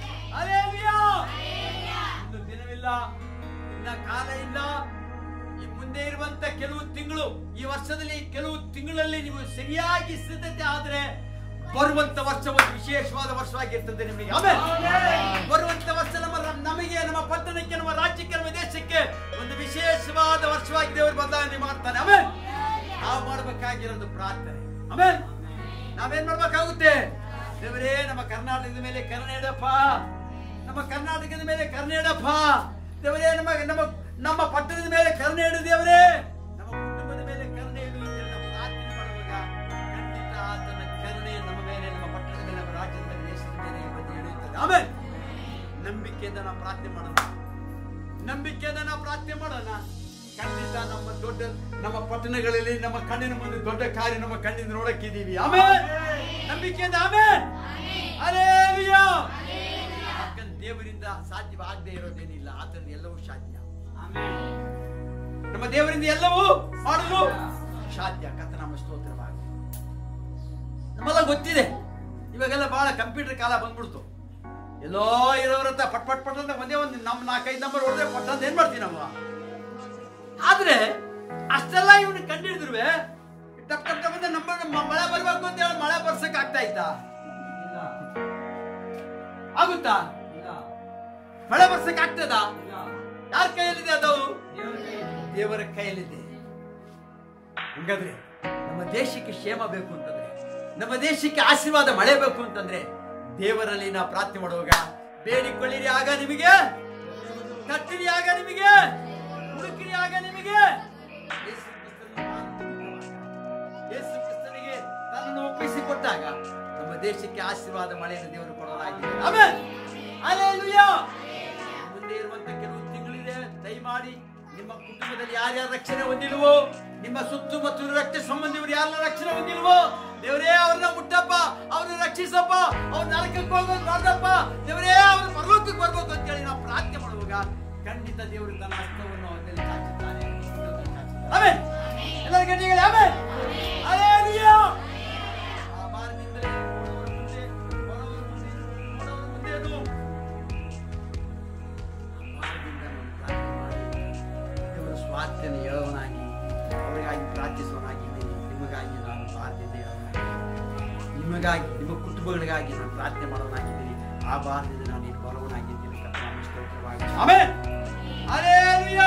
ಇನ್ನು ದಿನವಿಲ್ಲ ಇನ್ನ ಕಾಲ ಇಲ್ಲ ಈ ಮುಂದೆ ಇರುವಂತ ಕೆಲವು ತಿಂಗಳು ಈ ವರ್ಷದಲ್ಲಿ ಕೆಲವು ತಿಂಗಳಲ್ಲಿ ನೀವು ಸರಿಯಾಗಿ ಸಿದ್ಧತೆ ಆದ್ರೆ ಬರುವಂತ ವರ್ಷ ಒಂದು ವಿಶೇಷವಾದ ವರ್ಷವಾಗಿರ್ತದೆ ನಿಮಗೆ ಆಮೇಲೆ ಬರುವಂತ ವರ್ಷ ನಮ್ಮ ನಮಗೆ ನಮ್ಮ ಪಟ್ಟಣಕ್ಕೆ ನಮ್ಮ ರಾಜ್ಯಕ್ಕೆ ನಮ್ಮ ದೇಶಕ್ಕೆ ಒಂದು ವಿಶೇಷವಾದ ವರ್ಷವಾಗಿ ದೇವರು ಬದಲಾವಣೆ ಮಾಡ್ತಾನೆ ಆಮೇಲೆ ನಾವು ಮಾಡಬೇಕಾಗಿರೋದು ಪ್ರಾರ್ಥನೆ ಆಮೇಲೆ ನಾವೇನ್ ಮಾಡ್ಬೇಕಾಗುತ್ತೆ ದೇವರೇ ನಮ್ಮ ಕರ್ನಾಟಕದ ಮೇಲೆ ಕರುಣೆ ಇಡಪ್ಪ ನಮ್ಮ ಕರ್ನಾಟಕದ ಮೇಲೆ ಕರುಣೆ ಇಡಪ್ಪ ದೇವರೇ ನಮ್ಮ ನಮ್ಮ ನಮ್ಮ ಪಟ್ಟಣದ ಮೇಲೆ ಕರುಣೆ ಇಡು ದೇವರೇ ನಮ್ಮ ಕುಟುಂಬದ ಮೇಲೆ ಕರುಣೆ ಇಡು ಅಂತೇಳಿ ನಾವು ಪ್ರಾರ್ಥನೆ ಮಾಡುವಾಗ ಖಂಡಿತ ಆತನ ಕರುಣೆ ನಮ್ಮ ಮೇಲೆ ನಮ್ಮ ಪಟ್ಟಣದ ಮೇಲೆ ನಮ್ಮ ರಾಜ್ಯದ ಮೇಲೆ ದೇಶದ ಮೇಲೆ ಬಂದು ಇಳಿಯುತ್ತದೆ ಆಮೇಲೆ ನಂಬಿಕೆಯಿಂದ ನಾವು ಪ್ರಾರ್ಥನೆ ಮಾಡೋಣ ನಂಬಿಕೆಯಿಂದ ನಾವು ಪ್ರಾರ್ಥನೆ ಮಾಡೋಣ ಖಂಡಿತ ನಮ್ಮ ದೊಡ್ಡ ನಮ್ಮ ಪಟ್ಟಣಗಳಲ್ಲಿ ನಮ್ಮ ಕಣ್ಣಿನ ಮುಂದೆ ದೊಡ್ಡ ಕಾರ್ಯ ನಮ್ಮ ಕಣ್ಣಿಂದ ನೋಡಕ್ಕಿದೀವಿ ಆಮೇಲೆ ನಂಬಿಕೆಯಿಂದ ಆಮೇಲೆ ಅಲೇಲಿಯಾ ಯಾಕಂದ್ರೆ ದೇವರಿಂದ ಸಾಧ್ಯವಾಗದೇ ಇರೋದೇನಿಲ್ಲ ಆತನ ಎಲ್ಲವೂ ಸಾಧ್ಯ ನಮ್ಮ ದೇವರಿಂದ ಎಲ್ಲವೂ ಮಾಡಲು ಸಾಧ್ಯ ಕಥ ನಮ್ಮ ಸ್ತೋತ್ರವಾಗಿ ನಮ್ಮೆಲ್ಲ ಗೊತ್ತಿದೆ ಇವಾಗೆಲ್ಲ ಬಹಳ ಕಂಪ್ಯೂಟರ್ ಕಾಲ ಬಂದ್ಬಿಡ್ತು ಎಲ್ಲೋ ಇರೋರ ಹತ್ರ ಪಟ್ ಪಟ್ ಪಟ್ ಅಂತ ಒಂದೇ ಒಂದು ನಮ್ಮ ನಾಲ್ಕೈದು ನಂಬರ್ ಹೊಡೆದ್ರೆ ಪಟ್ ಅಂತ ಏನ್ ಮಾಡ್ತೀವಿ ನಾವು ಆದ್ರೆ ಅಷ್ಟೆಲ್ಲ ಇವನು ಕಂಡಿಡಿದ್ರು ಟಪ್ ಟಪ್ ಟಪ್ ಅಂತ ನಂಬರ್ ಮಳೆ ಬರ್ಬೇಕು ಅಂತ ಹೇಳಿ ಮಳೆ ಬರ್ಸಕ್ ಆಗ್ತಾ ಇತ್ತಾ ಆಗುತ್ತಾ ಮಳೆ ಬರ್ಸಕ್ ಆಗ್ತದ ಯಾರ ಕೈಯಲ್ಲಿದೆ ಅದು ದೇವರ ಕೈಯಲ್ಲಿದೆ ಹಂಗಾದ್ರೆ ನಮ್ಮ ದೇಶಕ್ಕೆ ಕ್ಷೇಮ ಬೇಕು ಅಂತಂದ್ರೆ ನಮ್ಮ ದೇಶಕ್ಕೆ ಆಶೀರ್ವಾದ ಮಳೆ ಬೇಕು ಅಂತಂದ್ರೆ ದೇವರಲ್ಲಿ ನಾವು ಪ್ರಾರ್ಥನೆ ಮಾಡುವಾಗ ಬೇಡಿಕೊಳ್ಳಿರಿ ಆಗ ನಿಮಗೆ ಕಟ್ಟಿರಿ ಆಗ ನಿಮಗೆ ಹುಡುಕಿರಿ ಆಗ ನಿಮಗೆ ಯೇಸು ಕ್ರಿಸ್ತನ ಮಾತು ಯೇಸು ಕ್ರಿಸ್ತನಿಗೆ ತನ್ನನ್ನು ಒಪ್ಪಿಸಿಕೊಟ್ಟಾಗ ನಮ್ಮ ದೇಶಕ್ಕೆ ಆಶೀರ್ವಾದ ಮಳೆಯನ್ನು ದೇವರು ಕೊಡಲಾಗಿದೆ ಆಮೇಲೆ ಅಲ್ಲೇಲುಯ್ಯ ಮುಂದೆ ಇರುವಂತ ಕೆಲವು ತಿಂಗಳಿದೆ ದಯಮಾಡಿ ನಿಮ್ಮ ಕುಟುಂಬದಲ್ಲಿ ಯಾರ್ಯಾರ ರಕ್ಷಣೆ ಹೊಂದಿಲ್ವೋ ನಿಮ್ಮ ಸುತ್ತಮುತ್ತಲು ರಕ್ತ ಸಂಬಂಧಿಗಳು ಯಾರ ರಕ್ಷಣೆ ಹೊಂದಿಲ್ವೋ ದೇವರೇ ಅವ್ರನ್ನ ಮುಟ್ಟಪ್ಪ ಅವ್ರನ್ನ ರಕ್ಷಿಸಪ್ಪ ಅವ್ರ ನರಕಕ್ಕೆ ಹೋಗೋದು ಮಾಡ್ದಪ್ಪ ದೇವರೇ ಅವ್ರ ಪರಲೋಕಕ್ಕೆ ಬರ್ಬೇಕು ಅಂತೇಳಿ ನಾವು ಪ್ರಾರ್ಥನೆ ಮಾಡುವಾಗ ಖಂಡಿತ ದೇವರು ತನ್ನ ಹಸ್ತವನ್ನು ಅವ್ರ ಮೇಲೆ ಚಾಚುತ್ತಾನೆ ಆಮೆನ್ ಎಲ್ಲರ ಗಣ್ಯಗಳೇ ಆಮೆನ್ ಹಲ್ಲೆಲೂಯಾ ಆ ಬಾರಿನಿಂದಲೇ ನೋಡುವವರ ಮುಂದೆ ಬರುವವರ ಮುಂದೆ ನೋಡುವವರ ಮುಂದೆ ಅದು ನಿಮಗಾಗಿ ಪ್ರಾರ್ಥಿಸುವನಾಗಿದ್ದೀನಿ ನಿಮಗಾಗಿ ನಾನು ಬಾರದಿದ್ದೆ ನಿಮಗಾಗಿ ನಿಮ್ಮ ಕುಟುಂಬಗಳಿಗಾಗಿ ನಾನು ಪ್ರಾರ್ಥನೆ ಮಾಡೋನಾಗಿದ್ದೀನಿ ಆ ಬಾರದಿಂದ ನಾನು ಇಲ್ಲಿ ಬರುವನಾಗಿದ್ದೀನಿ ಕರ್ತನಾಮ ಸ್ತೋತ್ರವಾಗಿ ಆಮೆನ್ ಹಲ್ಲೆಲೂಯಾ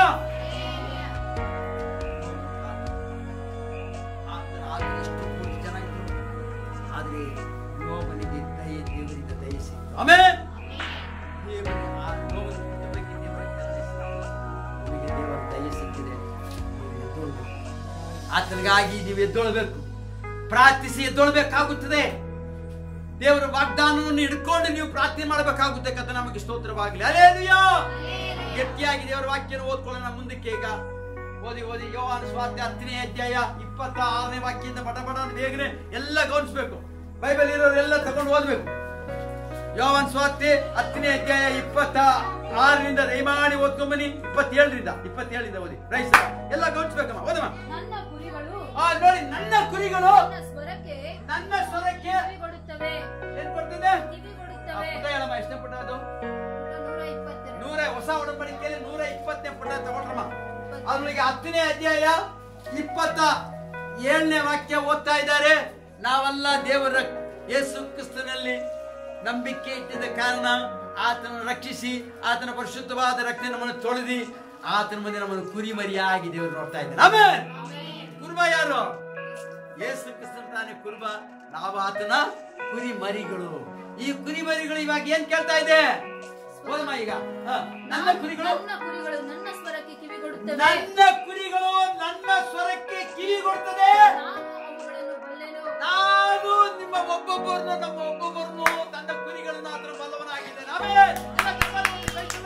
ಆತನ ಆತನ ಎಷ್ಟು ಕೋಟಿ ಜನ ಇದ್ರು ಆದ್ರೆ ಯೋಬನಿಗೆ ದಯೆ ದೇವರಿಂದ ದಯೆ ಸಿಕ್ತು ಆಮೆನ್ ದೇವರ ಆ ಯೋಬನ ಕುಟುಂಬಕ್ಕೆ ದೇವರ ಕರುಣೆ ಸಿಕ್ಕಿತು. ನಿಮಗೆ ದೇವರ ದಯೆ ಸಿಕ್ಕಿದೆ ನೀವು ಎದ್ದೊಳ್ಬೇಕು. ಆತನಿಗಾಗಿ ನೀವು ಎದ್ದೊಳ್ಬೇಕು ಪ್ರಾರ್ಥಿಸಿ ಎದ್ದೊಳ್ಬೇಕಾಗುತ್ತದೆ ದೇವರ ವಾಗ್ದಾನವನ್ನು ಹಿಡ್ಕೊಂಡು ನೀವು ಪ್ರಾರ್ಥನೆ ಮಾಡಬೇಕಾಗುತ್ತೆ ಕಥ ನಮಗೆ ಸ್ತೋತ್ರವಾಗಲಿ ಅಲೇಲುಯಾ ಗಟ್ಟಿಯಾಗಿ ದೇವರ ವಾಕ್ಯನ ಓದ್ಕೊಳ್ಳೋಣ ಮುಂದಕ್ಕೆ ಈಗ ಓದಿ ಓದಿ ಯೋಹಾನ ಸ್ವಾರ್ಥ ಹತ್ತನೇ ಅಧ್ಯಾಯ ಇಪ್ಪತ್ತ ಆರನೇ ವಾಕ್ಯದಿಂದ ಬಟ ಬಟ ಅಂತ ಬೇಗನೆ ಎಲ್ಲ ಗೌನಿಸ್ಬೇಕು ಬೈಬಲ್ ಇರೋರೆಲ್ಲ ತಗೊಂಡು ಓದ್ಬೇಕು ಯೋಹಾನ್ ಸ್ವಾರ್ತೆ ಹತ್ತನೇ ಅಧ್ಯಾಯ ಇಪ್ಪತ್ತ ಆರರಿಂದ ದಯಮಾಡಿ ಓದ್ಕೊಂಬನಿ ಇಪ್ಪತ್ತೇಳರಿಂದ ಇಪ್ಪತ್ತೇಳರಿಂದ ಓದಿ ರೈಸ ಎಲ್ಲ ಗೌನಿಸ್ಬೇಕಮ್ಮ ಓದಮ್ಮ ನನ್ನ ಕುರಿಗಳು ಆ ನೋಡಿ ನನ್ನ ಕುರಿಗಳು ನನ್ನ ಸ್ವರಕ್ಕೆ ನನ್ನ ಸ್ವರಕ್ಕೆ ಕಿವಿಗೊಡುತ್ತವೆ ಏನ್ ಕೊಡ್ತದೆ ಆ ಕಿವಿಗೊಡುತ್ತವೆ ಪುಟ ಹೇಳಮ್ಮ ಎಷ್ಟನೇ ಪುಟ ಅದು ನೂರ ಇಪ್ಪತ್ತೆರಡು ನೂರ ಹೊಸ ಒಡಂಬಡಿಕೆಯಲ್ಲಿ ನೂರ ಇಪ್ಪತ್ತನೇ ಪುಟ ತಗೊಂಡ್ರಮ್ಮ ಅದ್ರೊಳಗೆ ಹತ್ತನೇ ಅಧ್ಯಾಯ ಇಪ್ಪತ್ತ ಏಳನೇ ವಾಕ್ಯ ಓದ್ತಾ ಇದ್ದಾರೆ ನಾವೆಲ್ಲ ದೇವರ ಯೇಸು ಕ್ರಿಸ್ತನಲ್ಲಿ ನಂಬಿಕೆ ಇಟ್ಟಿದ್ದ ಕಾರಣ ಆತನ ರಕ್ಷಿಸಿ ಆತನ ಪರಿಶುದ್ಧವಾದ ರಕ್ತ ನಮ್ಮನ್ನು ತೊಳೆದಿ ಆತನ ಮುಂದೆ ನಮ್ಮನ್ನು ಕುರಿಮರಿಯಾಗಿ ದೇವರು ನೋಡ್ತಾ ಇದ್ದಾರೆ ಆಮೇಲೆ ಕುರುಬ ಯಾರು ಯೇಸು ಕ್ರಿಸ್ತನ ತಾನೇ ಕುರುಬ ನಾವು ಆತನ ಕುರಿ ಮರಿಗಳು ಈ ಕುರಿ ಮರಿಗಳು ಇವಾಗ ಏನ್ ಕೇಳ್ತಾ ಇದೆ ಹೋದಮ್ಮ ಈಗ ಹ, ನನ್ನ ಕುರಿಗಳು ನನ್ನ ಕುರಿಗಳು ನನ್ನ ಸ್ವರಕ್ಕೆ ಕಿವಿಗೊಡುತ್ತವೆ ನನ್ನ ಕುರಿಗಳು ನನ್ನ ಸ್ವರಕ್ಕೆ ಕಿವಿ ಕೊಡ್ತದೆ ನಾನು ಅವುಗಳನ್ನು ಬಲ್ಲೆನು ನಾನು ನಿಮ್ಮ ಒಬ್ಬೊಬ್ಬರನ್ನು ನಮ್ಮ ಒಬ್ಬೊಬ್ಬರನ್ನು ತನ್ನ ಕುರಿಗಳನ್ನು ಆತನ ಬಲ್ಲವನಾಗಿದ್ದೇನೆ ಆಮೇಲೆ ಎಲ್ಲ ಕರ್ತನಲ್ಲಿ ಕೈಗೊಳ್ಳ.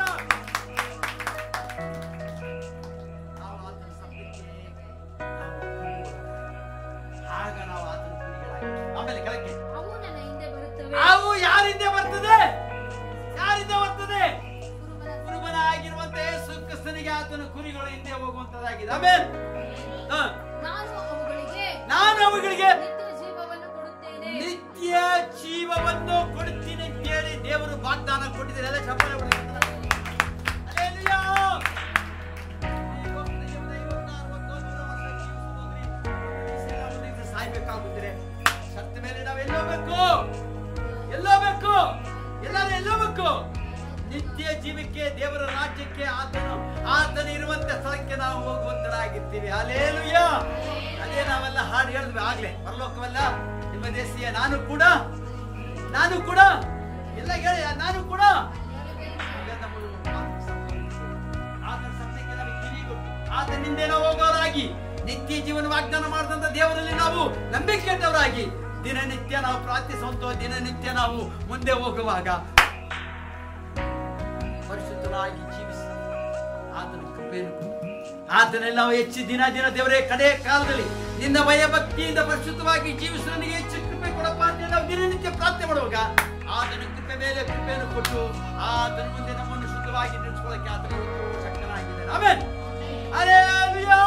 ನಾವು ಆತನ ಶಬ್ದಕ್ಕೆ ನಾವು ಕಿವಿಗೊಡಬೇಕು. ಆಗ ನಾವು ಆತನ ಕುರಿಗಳಾಗಿ ಆಮೇಲೆ ಕೆಳಕ್ಕೆ ಅವು ನನ್ನ ಹಿಂದೆ ಬರುತ್ತವೆ ಅವು ಯಾರಿಂದ ಬರ್ತದೆ ಯಾರಿಂದ ಬರ್ತದೆ ಕುರುಬನ ಕುರುಬನಾಗಿರುವಂತೆ ಸುಕ್ರಿಸ್ತನಿಗೆ ಆತನ ಕುರಿಗಳು ಹಿಂದೆ ಹೋಗುವಂತದಾಗಿದೆ ಆಮೇಲೆ ಹ. ನಾನು ಅವುಗಳಿಗೆ ನಾನು ಅವುಗಳಿಗೆ ನಿತ್ಯ ಜೀವವನ್ನು ಕೊಡುತ್ತೇನೆ ನಿತ್ಯ ಜೀವವನ್ನು ಕೊಡ್ತೀನಿ ಅಂತೇಳಿ ದೇವರು ವಾಗ್ದಾನ ಕೊಟ್ಟಿದ್ದಾರೆ ಎಲ್ಲ ಚಪ್ಪಾಳೆ ಹೊಡೆದು ಹಲ್ಲೆಲೂಯಾ. ಈ ಲೋಕದ ಜೀವನ ಐವತ್ತು, ಅರವತ್ತು, ನೂರು ವರ್ಷ ಜೀವಿಸ್ಬೋದ್ರಿ. ಇಷ್ಟೆಲ್ಲ ಒಂದಿವ್ಸ ಸಾಯ್ಬೇಕಾಗುತ್ತದೆ ಸತ್ತ ಮೇಲೆ ನಾವು ಎಲ್ಲೋಗ್ಬೇಕು ಎಲ್ಲೋಗ್ಬೇಕು ಎಲ್ಲರೂ ಎಲ್ಲೋಗ್ಬೇಕು ನಿತ್ಯ ಜೀವಕ್ಕೆ ದೇವರ ರಾಜ್ಯಕ್ಕೆ ಆತನು ಆತನ ಇರುವಂತ ಸ್ಥಳಕ್ಕೆ ನಾವು ಹೋಗುವಂತರಾಗಿರ್ತೀವಿ ಅಲೇಲುಯ್ಯ ಅದೇ ನಾವೆಲ್ಲ ಹಾಡು ಹೇಳಿದ್ವಿ ಆಗ್ಲೇ ಪರಲೋಕವಲ್ಲ ನಿಮ್ಮ ದೇಶೀಯ ನಾನು ಕೂಡ ನಾನು ಕೂಡ ಎಲ್ಲ ಹೇಳಿ ನಾನು ಕೂಡ ಈಗ ನಮ್ಮನ್ನು ಆತನ ಸತ್ಯಕ್ಕೆ ನಾವು ಕಿವಿಗೊಟ್ಟು ಆತನಿಂದ ನಾವು ಹೋಗೋರಾಗಿ ನಿತ್ಯ ಜೀವನ ವಾಗ್ದಾನ ಮಾಡಿದಂತ ದೇವರಲ್ಲಿ ನಾವು ನಂಬಿಕೆ ಇಟ್ಟವರಾಗಿ ದಿನನಿತ್ಯ ನಾವು ಪ್ರಾರ್ಥಿಸುವಂತ ದಿನನಿತ್ಯ ನಾವು ಮುಂದೆ ಹೋಗುವಾಗ ಪರಿಶುದ್ಧರಾಗಿ ಜೀವಿಸಿ ಆತನ ಕೃಪೆಯನ್ನು ಕೊಡು. ಆತನಲ್ಲಿ ನಾವು ಹೆಚ್ಚು ದಿನ ದಿನ ದೇವರೇ ಕಡೆ ಕಾಲದಲ್ಲಿ ನಿನ್ನ ಭಯ ಭಕ್ತಿಯಿಂದ ಪರಿಶುದ್ಧವಾಗಿ ಜೀವಿಸಲು ನನಗೆ ಹೆಚ್ಚು ಕೃಪೆ ಕೊಡಪ್ಪ ಅಂತ ನಾವು ದಿನನಿತ್ಯ ಪ್ರಾರ್ಥನೆ ಮಾಡುವಾಗ ಆತನ ಕೃಪೆ ಮೇಲೆ ಕೃಪೆಯನ್ನು ಕೊಟ್ಟು ಆತನ ಮುಂದೆ ನಮ್ಮನ್ನು ಶುದ್ಧವಾಗಿ ನಿಲ್ಲಿಸ್ಕೊಳ್ಳಕ್ಕೆ ಆತನ ಇವತ್ತು ಶಕ್ತನಾಗಿದ್ದಾನೆ ಆಮೇಲೆ ಹಲ್ಲೆಲೂಯಾ.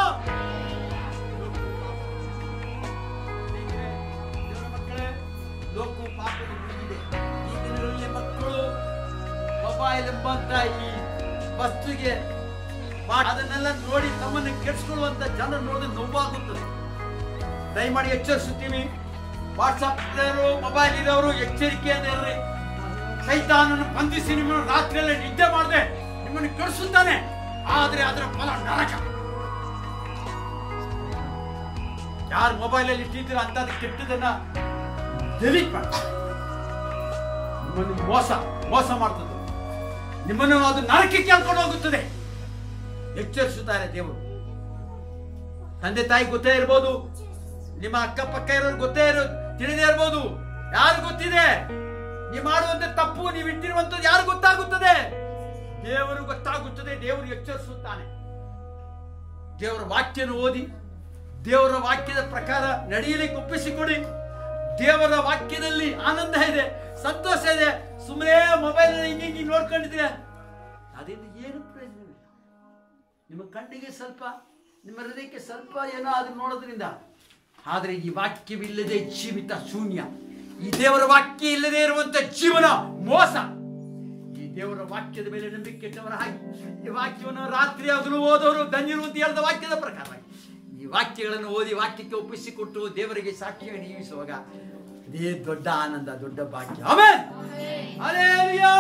ದೇವರ ಮಕ್ಕಳೇ, ಲೋಕವು ಪಾಪದಲ್ಲಿ ಮುಳುಗಿದೆ. ಈ ದಿನಗಳಲ್ಲಿ ಮಕ್ಕಳು ಮೊಬೈಲ್ ಎಂಬಂತ ಈ ವಸ್ತುಗೆ ಮಾ- ಅದನ್ನೆಲ್ಲ ನೋಡಿ ತಮ್ಮನ್ನು ಕೆಡಿಸ್ಕೊಳ್ಳುವಂತ ಜನ ನೋಡಿದ್ರೆ ನೋವಾಗುತ್ತದೆ ದಯಮಾಡಿ ಎಚ್ಚರಿಸುತ್ತೀವಿ ವಾಟ್ಸಪ್ ಮೊಬೈಲ್ ಇರೋರು ಎಚ್ಚರಿಕೆಯಿಂದ ಇರ್ರಿ ಸೈತಾನನ್ನು ಬಂಧಿಸಿ ನಿಮ್ಮನ್ನು ರಾತ್ರಿಯಲ್ಲೇ ನಿದ್ದೆ ಮಾಡದೆ ನಿಮ್ಮನ್ನು ಕೆಡಿಸುತ್ತಾನೆ ಆದ್ರೆ ಅದರ ಫಲ ನರಕ ಯಾರು ಮೊಬೈಲ್ ಅಲ್ಲಿ ಇಟ್ಟಿದ್ದೀರ ಅಂತ ಕೆಟ್ಟದನ್ನ ಡೆಲೀಟ್ ಮಾಡಿ ನಿಮ್ಮನ್ನು ಮೋಸ ಮೋಸ ಮಾಡ್ತದೆ ನಿಮ್ಮನ್ನು ಅದು ನರಕಕ್ಕೆ ಕೇಳ್ಕೊಂಡು ಹೋಗುತ್ತದೆ ಎಚ್ಚರಿಸುತ್ತಾರೆ ದೇವರು ತಂದೆ ತಾಯಿ ಗೊತ್ತೇ ಇರ್ಬೋದು ನಿಮ್ಮ ಅಕ್ಕಪಕ್ಕ ಇರೋರು ಗೊತ್ತೇ ಇರೋ ತಿಳಿದೇ ಇರ್ಬೋದು ಯಾರು ಗೊತ್ತಿದೆ ನೀವು ಮಾಡುವಂತ ತಪ್ಪು ನೀವು ಇಟ್ಟಿರುವಂತದ್ದು ಯಾರು ಗೊತ್ತಾಗುತ್ತದೆ ದೇವರು ಗೊತ್ತಾಗುತ್ತದೆ ದೇವರು ಎಚ್ಚರಿಸುತ್ತಾನೆ ದೇವರ ವಾಕ್ಯನ ಓದಿ ದೇವರ ವಾಕ್ಯದ ಪ್ರಕಾರ ನಡೆಯಲಿಕ್ಕೆ ಒಪ್ಪಿಸಿಕೊಡಿ ದೇವರ ವಾಕ್ಯದಲ್ಲಿ ಆನಂದ ಇದೆ ಸಂತೋಷ ಇದೆ ಸುಮ್ಮನೆ ಮೊಬೈಲ್ ಹಿಂಗೆ ಹಿಂಗೆ ನೋಡ್ಕೊಂಡಿದ್ರೆ ಅದರಿಂದ ಏನು ಪ್ರಯೋಜನವಿಲ್ಲ ನಿಮ್ಮ ಕಣ್ಣಿಗೆ ಸ್ವಲ್ಪ ನಿಮ್ಮ ಹೃದಯಕ್ಕೆ ಸ್ವಲ್ಪ ಏನೋ ಅದು ನೋಡೋದ್ರಿಂದ ಆದರೆ ಈ ವಾಕ್ಯವಿಲ್ಲದೆ ಜೀವಿತ ಶೂನ್ಯ ಈ ದೇವರ ವಾಕ್ಯ ಇಲ್ಲದೆ ಇರುವಂತ ಜೀವನ ಮೋಸ ಈ ದೇವರ ವಾಕ್ಯದ ಮೇಲೆ ನಂಬಿಕೆ ಇಟ್ಟವರ ಹಾಗೆ ಈ ವಾಕ್ಯವನ್ನು ರಾತ್ರಿ ಹಗಲು ಓದೋರು ಧನ್ಯರು ಅಂತ ಹೇಳಿದ ವಾಕ್ಯದ ಪ್ರಕಾರ ಈ ವಾಕ್ಯಗಳನ್ನು ಓದಿ ವಾಕ್ಯಕ್ಕೆ ಒಪ್ಪಿಸಿಕೊಟ್ಟು ದೇವರಿಗೆ ಸಾಕ್ಷಿಯಾಗಿ ಜೀವಿಸುವಾಗ ಇದೇ ದೊಡ್ಡ ಆನಂದ ದೊಡ್ಡ ಭಾಗ್ಯ ಆಮೆನ್ ಹಲ್ಲೆಲೂಯಾ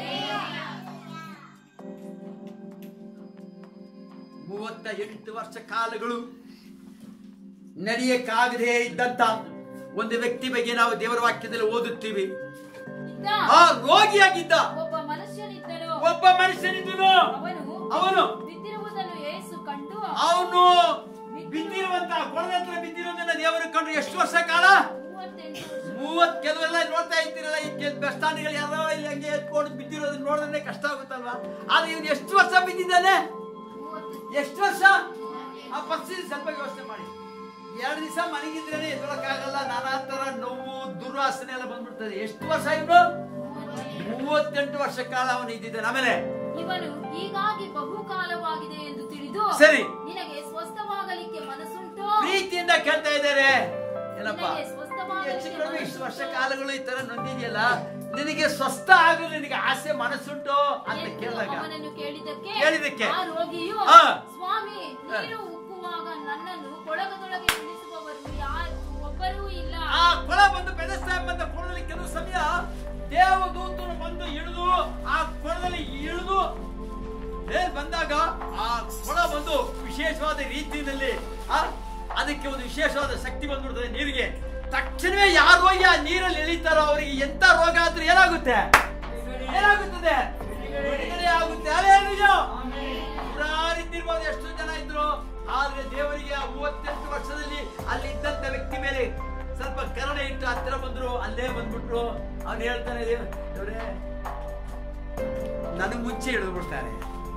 ಮೂವತ್ತ ಎಂಟು ವರ್ಷ ಕಾಲಗಳು ನಡೆಯಕ್ಕಾಗದೇ ಇದ್ದಂತ ಒಂದು ವ್ಯಕ್ತಿ ಬಗ್ಗೆ ನಾವು ದೇವರ ವಾಕ್ಯದಲ್ಲಿ ಓದುತ್ತೀವಿ ಇದ್ದ ಆ ರೋಗಿಯಾಗಿದ್ದ ಒಬ್ಬ ಮನುಷ್ಯನಿದ್ದನು ಒಬ್ಬ ಮನುಷ್ಯನಿದ್ದನು ಅವನು ಅವನು ಬಿದ್ದಿರುವುದನ್ನು ಯೇಸು ಕಂಡು ಅವನು ಬಿದ್ದಿರುವಂತ ಕೊಳದ ಹತ್ರ ಬಿದ್ದಿರೋದನ್ನ ದೇವರು ಕಂಡು ಎಷ್ಟು ವರ್ಷ ಕಾಲ ಮೂವತ್ತೆಂಟು ವರ್ಷ ಮೂವತ್ ಕೆಲವೆಲ್ಲ ನೋಡ್ತಾ ಇದ್ದೀರಲ್ಲ ಈ ಕೆಲ ಬಸ್ ಸ್ಟ್ಯಾಂಡ್ಗಳು ಯಾರೋ ಇಲ್ಲಿ ಹಂಗೆ ಎತ್ಕೊಂಡು ಬಿದ್ದಿರೋದನ್ನ ನೋಡಿದ್ರೆ ಕಷ್ಟ ಆಗುತ್ತಲ್ವಾ ಆದ್ರೆ ಇವನು ಎಷ್ಟು ವರ್ಷ ಬಿದ್ದಿದ್ದಾನೆ ಮೂವತ್ತು ಎಷ್ಟು ವರ್ಷ ಆ ಪರಿಸ್ಥಿತಿ ಸ್ವಲ್ಪ ಯೋಚನೆ ಮಾಡಿ ಎರಡು ದಿವಸ ಮನೆಗಿದ್ರೆ ಎದ್ದೊಳಕ್ಕಾಗಲ್ಲ ನಾನಾ ತರ ನೋವು ದುರ್ವಾಸನೆ ಎಲ್ಲ ಬಂದ್ಬಿಡ್ತದೆ ಎಷ್ಟು ವರ್ಷ ಇವನು ಮೂವತ್ತೆಂಟು ವರ್ಷ ಕಾಲ ಅವನು ಇದ್ದಿದ್ದಾನೆ ಆಮೇಲೆ ಇವನು ಹೀಗಾಗಿ ಬಹುಕಾಲವಾಗಿದೆ ಎಂದು ತಿಳಿದು ಸರಿ. ನಿನಗೆ ಸ್ವಸ್ಥವಾಗಲಿಕ್ಕೆ ಮನಸ್ಸುಂಟು ಪ್ರೀತಿಯಿಂದ ಕೇಳ್ತಾ ಇದ್ದಾರೆ ಏನಪ್ಪ ನಿನಗೆ ಸ್ವಸ್ಥವಾಗಲಿಕ್ಕೆ ಹೆಚ್ಚು ಕಡಿಮೆ ಇಷ್ಟು ವರ್ಷ ಮನಸ್ಸುಂಟು ಕಾಲಗಳು ಈ ತರ ನೊಂದಿದೆಯಲ್ಲ ನಿನಗೆ ಸ್ವಸ್ಥ ಆಗಲು ನಿನಗೆ ಆಸೆ ಮನಸ್ಸುಂಟು ಅಂತ ಎಂದು ಕೇಳಿದಾಗ ಅವನನ್ನು ಕೇಳಿದಕ್ಕೆ ಕೇಳಿದಕ್ಕೆ. ಆ ರೋಗಿಯು ಆ. ಸ್ವಾಮಿ ನೀರು ಉಕ್ಕುವಾಗ ನನ್ನನ್ನು ಕೊಳಗದೊಳಗೆ ಇಳಿಸುವವರು ಯಾರು ಒಬ್ಬರೂ ಇಲ್ಲ ಆ ಕೊಳ ಬಂದು ಬೆದಸ್ತಾ ಎಂಬಂತ ಕೊಳದಲ್ಲಿ ಕೆಲವು ಸಮಯ ದೇವದೂತನು ಬಂದು ಇಳಿದು ಆ ಕೊಳದಲ್ಲಿ ಇಳಿದು ಮೇಲ್ ಬಂದಾಗ ಆ ಕೊಳ ಬಂದು ವಿಶೇಷವಾದ ರೀತಿಯಲ್ಲಿ ಆ ಅದಕ್ಕೆ ಒಂದು ವಿಶೇಷವಾದ ಶಕ್ತಿ ಬಂದ್ಬಿಡ್ತದೆ ನೀರಿಗೆ ತಕ್ಷಣವೇ ಯಾರು ಹೋಗಿ ಆ ನೀರಲ್ಲಿ ಇಳಿತಾರೋ ಅವರಿಗೆ ಎಂತ ರೋಗ ಆದ್ರೂ ಏನಾಗುತ್ತೆ ಏನಾಗುತ್ತದೆ ಬಿಡುಗಡೆ ಆಗುತ್ತೆ ಅಲ್ಲೇಲೂಯಾ. ನೂರಾರಿದ್ದಿರ್ಬೋದು ಎಷ್ಟು ಜನ ಇದ್ರು ಆದ್ರೆ ದೇವರಿಗೆ ಆ ಮೂವತ್ತೆಂಟು ವರ್ಷದಲ್ಲಿ ಅಲ್ಲಿ ಇದ್ದಂತ ವ್ಯಕ್ತಿ ಮೇಲೆ ಸ್ವಲ್ಪ ಕರುಣೆ ಇಟ್ಟು ಹತ್ತಿರ ಬಂದ್ರು ಅಲ್ಲೇ ಬಂದ್ಬಿಟ್ರು ಅವ್ನು ಹೇಳ್ತಾನೆ ದೇವ್- ದೇವ್ರೇ ನನಗ್ ಮುಂಚೆ ಹಿಡಿದು ಬಿಡ್ತಾರೆ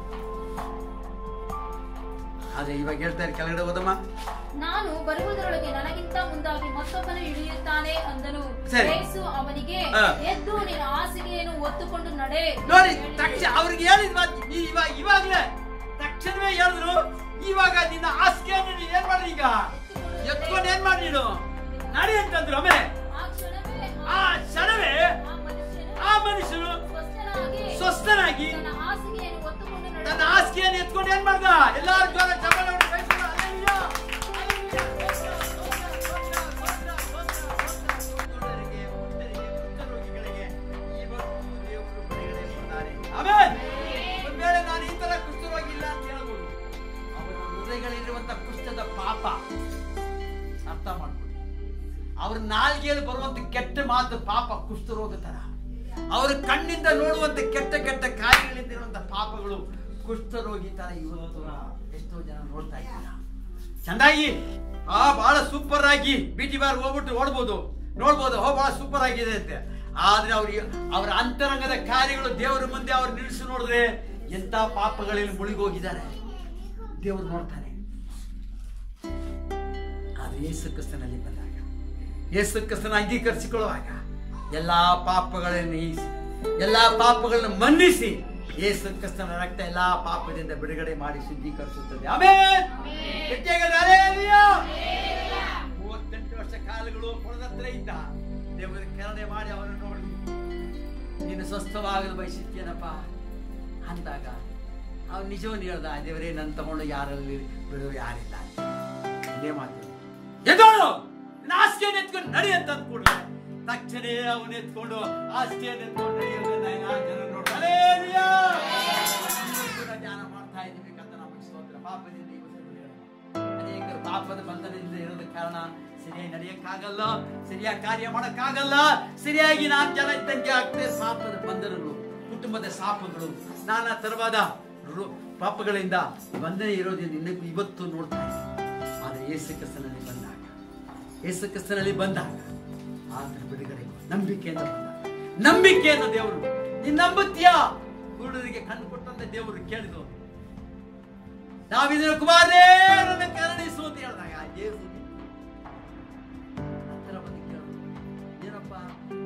ಆದ್ರೆ ಇವಾಗ ಹೇಳ್ತಾರೆ ಕೆಳಗಡೆ ಹೋದಮ್ಮ ನಾನು ಬರುವುದರೊಳಗೆ ನನಗಿಂತ ಮುಂದಾಗಿ ಮತ್ತೊಬ್ಬನು ಇಳಿಯುತ್ತಾನೆ ಅಂದನು ಸರಿ. ಯೇಸು ಅವನಿಗೆ ಹಾ. ಎದ್ದು ನಿನ್ನ ಹಾಸಿಗೆಯನ್ನು ಒತ್ತುಕೊಂಡು ನಡೆ ನೋಡಿ ಎಂದು ಹೇಳಿ, ತಕ್ಷಣ ಅವ್ರಿಗೆ ಹೇಳಿದ್ ಮಾತು ನೀ- ಇವಾಗ ಇವಾಗ್ಲೇ ತಕ್ಷಣವೇ ಹೇಳಿದ್ರು ಇವಾಗ ನಿನ್ನ ಹಾಸಿಗೆಯನ್ನು ನೀನ್ ಏನ್ ಮಾಡಿ ಈಗ ಎತ್ಕೊಂಡು ಏನ್ ಮಾಡಿ ನೀನು ನಡಿ ಅಂತಂದ್ರು ಆಮೇಲೆ ಆ ಕ್ಷಣವೇ ಆ ಕ್ಷಣವೇ ಆ ಮನುಷ್ಯನು ಆ ಮನುಷ್ಯನು ಸ್ವಸ್ಥನಾಗಿ ಸ್ವಸ್ಥನಾಗಿ ತನ್ನ ಹಾಸಿಗೆಯನ್ನು ಒತ್ತುಕೊಂಡು ತನ್ನ ನಡೆದ ಹಾಸಿಗೆಯನ್ನು ಎತ್ಕೊಂಡು ಏನ್ ಮಾಡ್ದ ಎಲ್ಲಾರು ಜೋರ ಚಪ್ಪಾಳೆ ಹೊಡಿ ಕೈಸೋಣ. ಹಲ್ಲೆಲೂಯಾ. ಹಲ್ಲೆಲೂಯಾ. ಕುರುಡರಿಗೆ, ಮುಗ್ಧರಿಗೆ, ಕುಷ್ಠರೋಗಿಗಳಿಗೆ ಇವತ್ತು ದೇವರು ಬಿಡುಗಡೆ ಕೊಡ್ತಾನೆ. ಆಮೆನ್. ಒಂದ್ ವೇಳೆ ನಾನು ಈ ತರ ಕುಷ್ಠರೋಗಿ ಇಲ್ಲ ಅಂತ ಹೇಳ್ಬೋದು ಅವರ ಹೃದಯಗಳಲ್ಲಿರುವಂತ ಕುಷ್ಠದ ಪಾಪ ಅರ್ಥ ಮಾಡ್ಕೊಳ್ಳಿ ಅವ್ರ ನಾಲ್ಗೆಯಲ್ಲಿ ಬರುವಂತ ಕೆಟ್ಟ ಮಾತು ಪಾಪ ಕುಷ್ಠರೋಗ ತರ ಅವ್ರ ಕಣ್ಣಿಂದ ನೋಡುವಂತ ಕೆಟ್ಟ ಕೆಟ್ಟ ಕಾಯಿಗಳಿಂದಿರುವಂತ ಪಾಪಗಳು ಕುಷ್ಠರೋಗಿ ತರ ಇವತ್ತು ಎಷ್ಟೋ ಜನ ನೋಡ್ತಾ ಇದ್ದಾರೆ ಚಂದಾಗಿ ಆ ಬಹಳ ಸೂಪರ್ ಆಗಿ ಬಿಟಿ ಬಾರ್ ಹೋಗ್ಬಿಟ್ಟು ಓಡ್ಬೋದು ನೋಡ್ಬೋದು ಹೋ ಬಹಳ ಸೂಪರ್ ಆಗಿದೆ ಅಂತೆ ಆದ್ರೆ ಅವ್ರಿಗೆ ಅವರ ಅಂತರಂಗದ ಕಾರ್ಯಗಳು ದೇವರ ಮುಂದೆ ಅವ್ರು ನಿಲ್ಲಿಸಿ ನೋಡಿದ್ರೆ ಎಂತ ಪಾಪಗಳಲ್ಲಿ ಮುಳುಗೋಗಿದ್ದಾರೆ ದೇವರು ನೋಡ್ತಾನೆ ಆದ್ರೆ ಯೇಸು ಕ್ರಿಸ್ತನಲ್ಲಿ ಬಂದಾಗ ಯೇಸು ಕ್ರಿಸ್ತನ ಅಂಗೀಕರಿಸಿಕೊಳ್ಳುವಾಗ ಎಲ್ಲಾ ಪಾಪಗಳನ್ನು ಈಸಿ ಎಲ್ಲಾ ಪಾಪಗಳನ್ನು ಮನ್ನಿಸಿ ಯೇಸು ಕ್ರಿಸ್ತನ ರಕ್ತ ಎಲ್ಲಾ ಪಾಪದಿಂದ ಬಿಡುಗಡೆ ಮಾಡಿ ಶುದ್ಧೀಕರಿಸುತ್ತದೆ ಆಮೇನ್ ಗಟ್ಟಿಯಾಗಿ ಹೇಳಿ, ಹಲ್ಲೆಲೂಯಾ. ಮೂವತ್ತೆಂಟು ವರ್ಷ ಕಾಲಗಳು ಹೊರದತ್ರ ಇದ್ದ ದೇವರ ಕರುಣೆ ಮಾಡಿ ಅವನು ನೋಡಿ ನೀನು ಸ್ವಸ್ಥವಾಗಲು ಬಯಸುತ್ತೇನಪ್ಪ ಅಂದಾಗ ಅವ್ನು ನಿಜವನ್ನು ಹೇಳ್ದ ದೇವರೇ ನನ್ನ ತಗೊಂಡು ಯಾರಲ್ಲಿ ಬಿಡುವ ಯಾರಿಲ್ಲ ಇದೇ ಮಾತು ಎದ್ದೋಳು ಹಾಸಿಗೆಯನ್ನು ಎತ್ಕೊಂಡು ನಡಿ ಅಂತ ಅಂದ್ಕೊಡ್ಲೆ ತಕ್ಷಣ ಅವನು ಎತ್ಕೊಂಡು ಹಾಸಿಗೆಯನ್ನು ಎತ್ಕೊಂಡು ನಡೆಯೋದನ್ನ ಆ ಜನ ನೋಡಿ ಹಲ್ಲೆಲೂಯಾ. ನಾವು ಕೂಡ ಧ್ಯಾನ ಮಾಡ್ತಾ ಇದ್ದೀವಿ ಕರ್ತನ ನಮಗೆ ಸ್ತೋತ್ರ ಪಾಪದಿಂದ ಇವತ್ತು ಬಿಡುಗಡೆ. ಅನೇಕರು ಪಾಪದ ಬಂಧನದಿಂದ ಇರೋದ ಕಾರಣ ಸರಿಯಾಗಿ ನಡೆಯಕ್ಕಾಗಲ್ಲ ಸರಿಯಾಗಿ ಕಾರ್ಯ ಮಾಡಕ್ಕಾಗಲ್ಲ ಸರಿಯಾಗಿ ನಾಲ್ಕು ಜನ ಇದ್ದಂಗೆ ಆಗ್ತದೆ ಪಾಪದ ಬಂಧನಗಳು ಕುಟುಂಬದ ಶಾಪಗಳು ನಾನಾ ತರವಾದ ರು- ಪಾಪಗಳಿಂದ ಬಂಧನ ಇರೋದ್ರಿಂದ ಇನ್ನು ಇವತ್ತು ನೋಡ್ತಾ ಇದ್ದೀವಿ ಆದರೆ ಯೇಸು ಕ್ರಿಸ್ತನಲ್ಲಿ ಬಂದಾಗ ಯೇಸು ಕ್ರಿಸ್ತನಲ್ಲಿ ಬಂದಾಗ ಆದ್ರೆ ಬಿಡುಗಡೆ ನಂಬಿಕೆಯಿಂದ ಬಂದಾಗ ನಂಬಿಕೆಯನ್ನು ದೇವರು ನೀನ್ ನಂಬುತ್ತೀಯಾ ಕುರುಡರಿಗೆ ಕಣ್ಣು ಕೊಟ್ಟಂತ ದೇವರು ಕೇಳಿದ್ರು ನಾವಿದ್ರ ಕುಮಾರೇ ನನ್ನ ಕರುಣಿಸು ಅಂತ ಹೇಳಿದಾಗ ಯೇಸು ಹತ್ತಿರ ಬಂದು ಕೇಳಿದ್ರು ಏನಪ್ಪ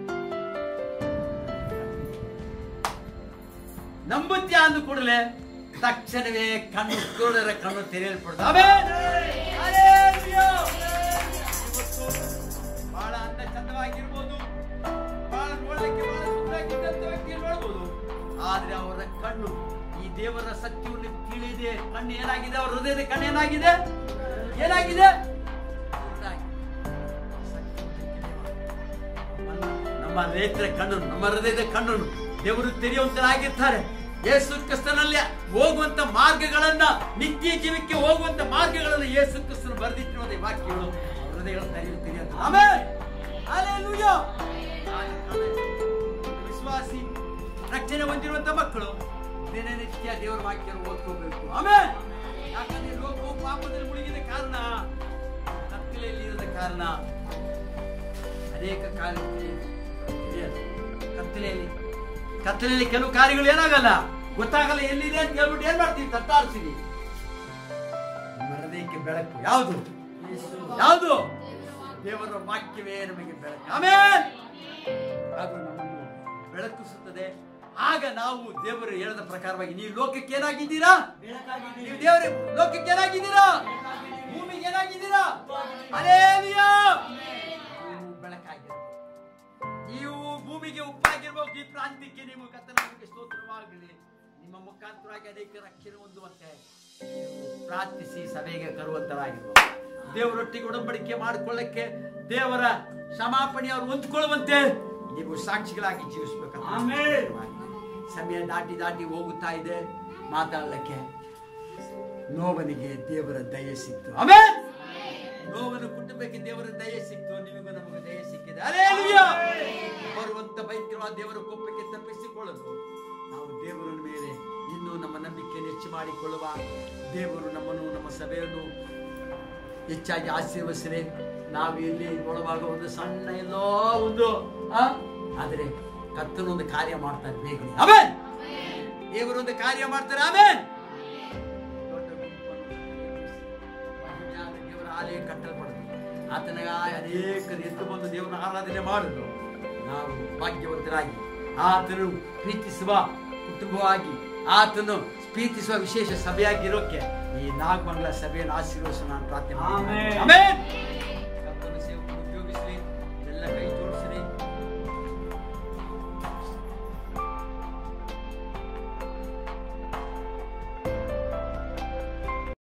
ನಂಬುತ್ಯಾ ಅಂದ ಕೂಡಲೇ ತಕ್ಷಣವೇ ಕಣ್ಣು ಕುರುಡರ ಕಣ್ಣು ತೆರೆಯಲ್ಪಡ್ದು ಆಮೆನ್. ಹಲ್ಲೆಲೂಯಾ. ಇವತ್ತು ಬಹಳ ಅಂದ ಚಂದವಾಗಿರ್ಬೋದು ಬಹಳ ನೋಡ್ಲಿಕ್ಕೆ ಬಹಳ ಸುಂದರವಾಗಿದ್ದಂತ ವ್ಯಕ್ತಿ ನೋಡ್ಬೋದು ಆದ್ರೆ ಅವರ ಕಣ್ಣು ಈ ದೇವರ ಸತ್ಯವನ್ನು ತಿಳಿದೆ ಕಣ್ಣು ಏನಾಗಿದೆ ಅವರ ಹೃದಯದ ಕಣ್ಣು ಏನಾಗಿದೆ ಏನಾಗಿದೆ ಕುರುಡಾಗಿ. ನಮ್ಮ ನೇತ್ರ ಕಣ್ಣನ್ನು ನಮ್ಮ ಹೃದಯದ ಕಣ್ಣನ್ನು ದೇವರು ತೆರೆಯುವಂತರಾಗಿರ್ತಾರೆ ಯೇಸು ಕ್ರಿಸ್ತನಲ್ಲಿ ಹೋಗುವಂತ ಮಾರ್ಗಗಳನ್ನ ನಿತ್ಯ ಜೀವಕ್ಕೆ ಹೋಗುವಂತ ಮಾರ್ಗಗಳನ್ನು ಯೇಸು ಕ್ರಿಸ್ತನು ಬರೆದಿಟ್ಟಿರುವಂತ ಈ ವಾಕ್ಯಗಳು ಅವ್ರ ಹೃದಯಗಳನ್ನು ತೆರೆಯುವ ತೆರೆಯುವಂತ ಆಮೇಲೆ Hallelujah. ವಿಶ್ವಾಸಿ ರಕ್ಷಣೆ ಹೊಂದಿರುವಂತ ಮಕ್ಕಳು ದಿನನಿತ್ಯ ದೇವರ ವಾಕ್ಯ ಓದ್ಕೋಬೇಕು ಆಮೇಲೆ ಯಾಕಂದ್ರೆ ಲೋಕವು ಪಾಪದಲ್ಲಿ ಮುಳುಗಿದ ಕಾರಣ ಕತ್ತಲೆಯಲ್ಲಿ ಇರದ ಕಾರಣ ಅನೇಕ ಕಾರ್ಯಗಳು ತಿಳಿಯಲ್ಲ. ಕತ್ತಲೆಯಲ್ಲಿ ಕತ್ತಲೆಯಲ್ಲಿ ಕೆಲವು ಕಾರ್ಯಗಳು ಏನಾಗಲ್ಲ ಗೊತ್ತಾಗಲ್ಲ ಎಲ್ಲಿದೆ ಅಂತ ಹೇಳ್ಬಿಟ್ಟು ಏನ್ ಮಾಡ್ತೀವಿ ತಟ್ಟಾಡ್ತೀವಿ ನಮ್ಮ ಹೃದಯಕ್ಕೆ ಬೆಳಕು ಯಾವುದು ಯಾವುದು ದೇವರ ವಾಕ್ಯವೇ ನಮಗೆ ಬೆಳಕು ಆಮೇಲೆ ಅದು ನಮ್ಮನ್ನು ಬೆಳಕಿಸುತ್ತದೆ ಆಗ ನಾವು ದೇವರು ಹೇಳಿದ ಪ್ರಕಾರವಾಗಿ ನೀವು ಲೋಕಕ್ಕೆ ಏನಾಗಿದ್ದೀರಾ ನೀವು ದೇವರ ಲೋಕಕ್ಕೆ ಏನಾಗಿದ್ದೀರಾ ಭೂಮಿಗೆ ಏನಾಗಿದ್ದೀರಾ ಅಲೇಲಿಯಾ ನೀವು ಬೆಳಕಾಗಿರ್ಬೇಕು ನೀವು ಭೂಮಿಗೆ ಉಪ್ಪಾಗಿರ್ಬೇಕು ಈ ಪ್ರಾಂತ್ಯಕ್ಕೆ ನಿಮ್ಮ ಕತ್ತನಾಮಗೆ ಸ್ತೋತ್ರವಾಗಲಿ ನಿಮ್ಮ ಮುಖಾಂತರವಾಗಿ ಅನೇಕ ರಕ್ಷಣೆ ಹೊಂದುವಂತೆ ನೀವು ಪ್ರಾರ್ಥಿಸಿ ಸಭೆಗೆ ಕರುವಂತರಾಗಿರ್ಬೇಕು ದೇವರೊಟ್ಟಿಗೆ ಉಡಂಬಡಿಕೆ ಮಾಡಿಕೊಳ್ಳಕ್ಕೆ ದೇವರ ಕ್ಷಮಾಪಣೆ ಅವರು ಹೊಂದ್ಕೊಳ್ಳುವಂತೆ ನೀವು ಸಾಕ್ಷಿಗಳಾಗಿ ಜೀವಿಸ್ಬೇಕು ಆಮೆನ್. ಸಮಯ ದಾಟಿ ದಾಟಿ ಹೋಗುತ್ತಾ ಇದೆ ಮಾತಾಡಲಿಕ್ಕೆ ನೋವನಿಗೆ ದೇವರ ದಯೆ ಸಿಕ್ತು ಆಮೇಲೆ ನೋವನ್ನು ಕುಟುಂಬಕ್ಕೆ ದೇವರ ದಯೆ ಸಿಕ್ತು ನಿಮಗೂ ನಮಗೂ ದಯೆ ಸಿಕ್ಕಿದೆ ಅಲ್ಲೇಲೂಯಾ! ಬರುವಂತ ಭಯಂಕರವಾದ ದೇವರ ಕೋಪಕ್ಕೆ ತಪ್ಪಿಸಿಕೊಳ್ಳಲು ನಾವು ದೇವರ ಮೇಲೆ ಇನ್ನೂ ನಮ್ಮ ನಂಬಿಕೆಯನ್ನು ಹೆಚ್ಚು ಮಾಡಿಕೊಳ್ಳುವ ದೇವರು ನಮ್ಮನ್ನು ನಮ್ಮ ಸಭೆಯನ್ನು ಹೆಚ್ಚಾಗಿ ಆಶೀರ್ವದಿಸಲಿ ನಾವು ಇಲ್ಲಿ ಒಳವಾಗ ಒಂದು ಸಣ್ಣ ಎಲ್ಲೋ ಒಂದು ಆ? ಆದರೆ ಕತ್ತಲು ಒಂದು ಕಾರ್ಯ ಮಾಡ್ತಾರೆ ಬೇಗನೆ ಆಮೇಲೆ ದೇವರು ಒಂದು ಕಾರ್ಯ ಮಾಡ್ತಾರೆ ಆಮೇಲೆ ದೊಡ್ಡ ಗುಂಪನ್ನು ಮಹಿಮೆಯಾದ ದೇವರ ಆಲಯ ಕಟ್ಟಲ್ಪಡುತ್ತೆ ಆತನ ಅನೇಕರು ಎದ್ದು ಬಂದು ದೇವರ ಆರಾಧನೆ ಮಾಡಲು ನಾವು ಭಾಗ್ಯವಂತರಾಗಿ ಆತನು ಪ್ರೀತಿಸುವ ಕುಟುಂಬವಾಗಿ ಆತನು ಪ್ರೀತಿಸುವ ವಿಶೇಷ ಸಭೆಯಾಗಿರೋಕೆ ಈ ನಾಗಮಂಗಲ ಸಭೆಯನ್ನು ಆಶೀರ್ವದಿಸ ನಾನು ಪ್ರಾರ್ಥನೆ ಮಾಡ್ತೀನಿ. ಆಮೆನ್. ಆಮೆನ್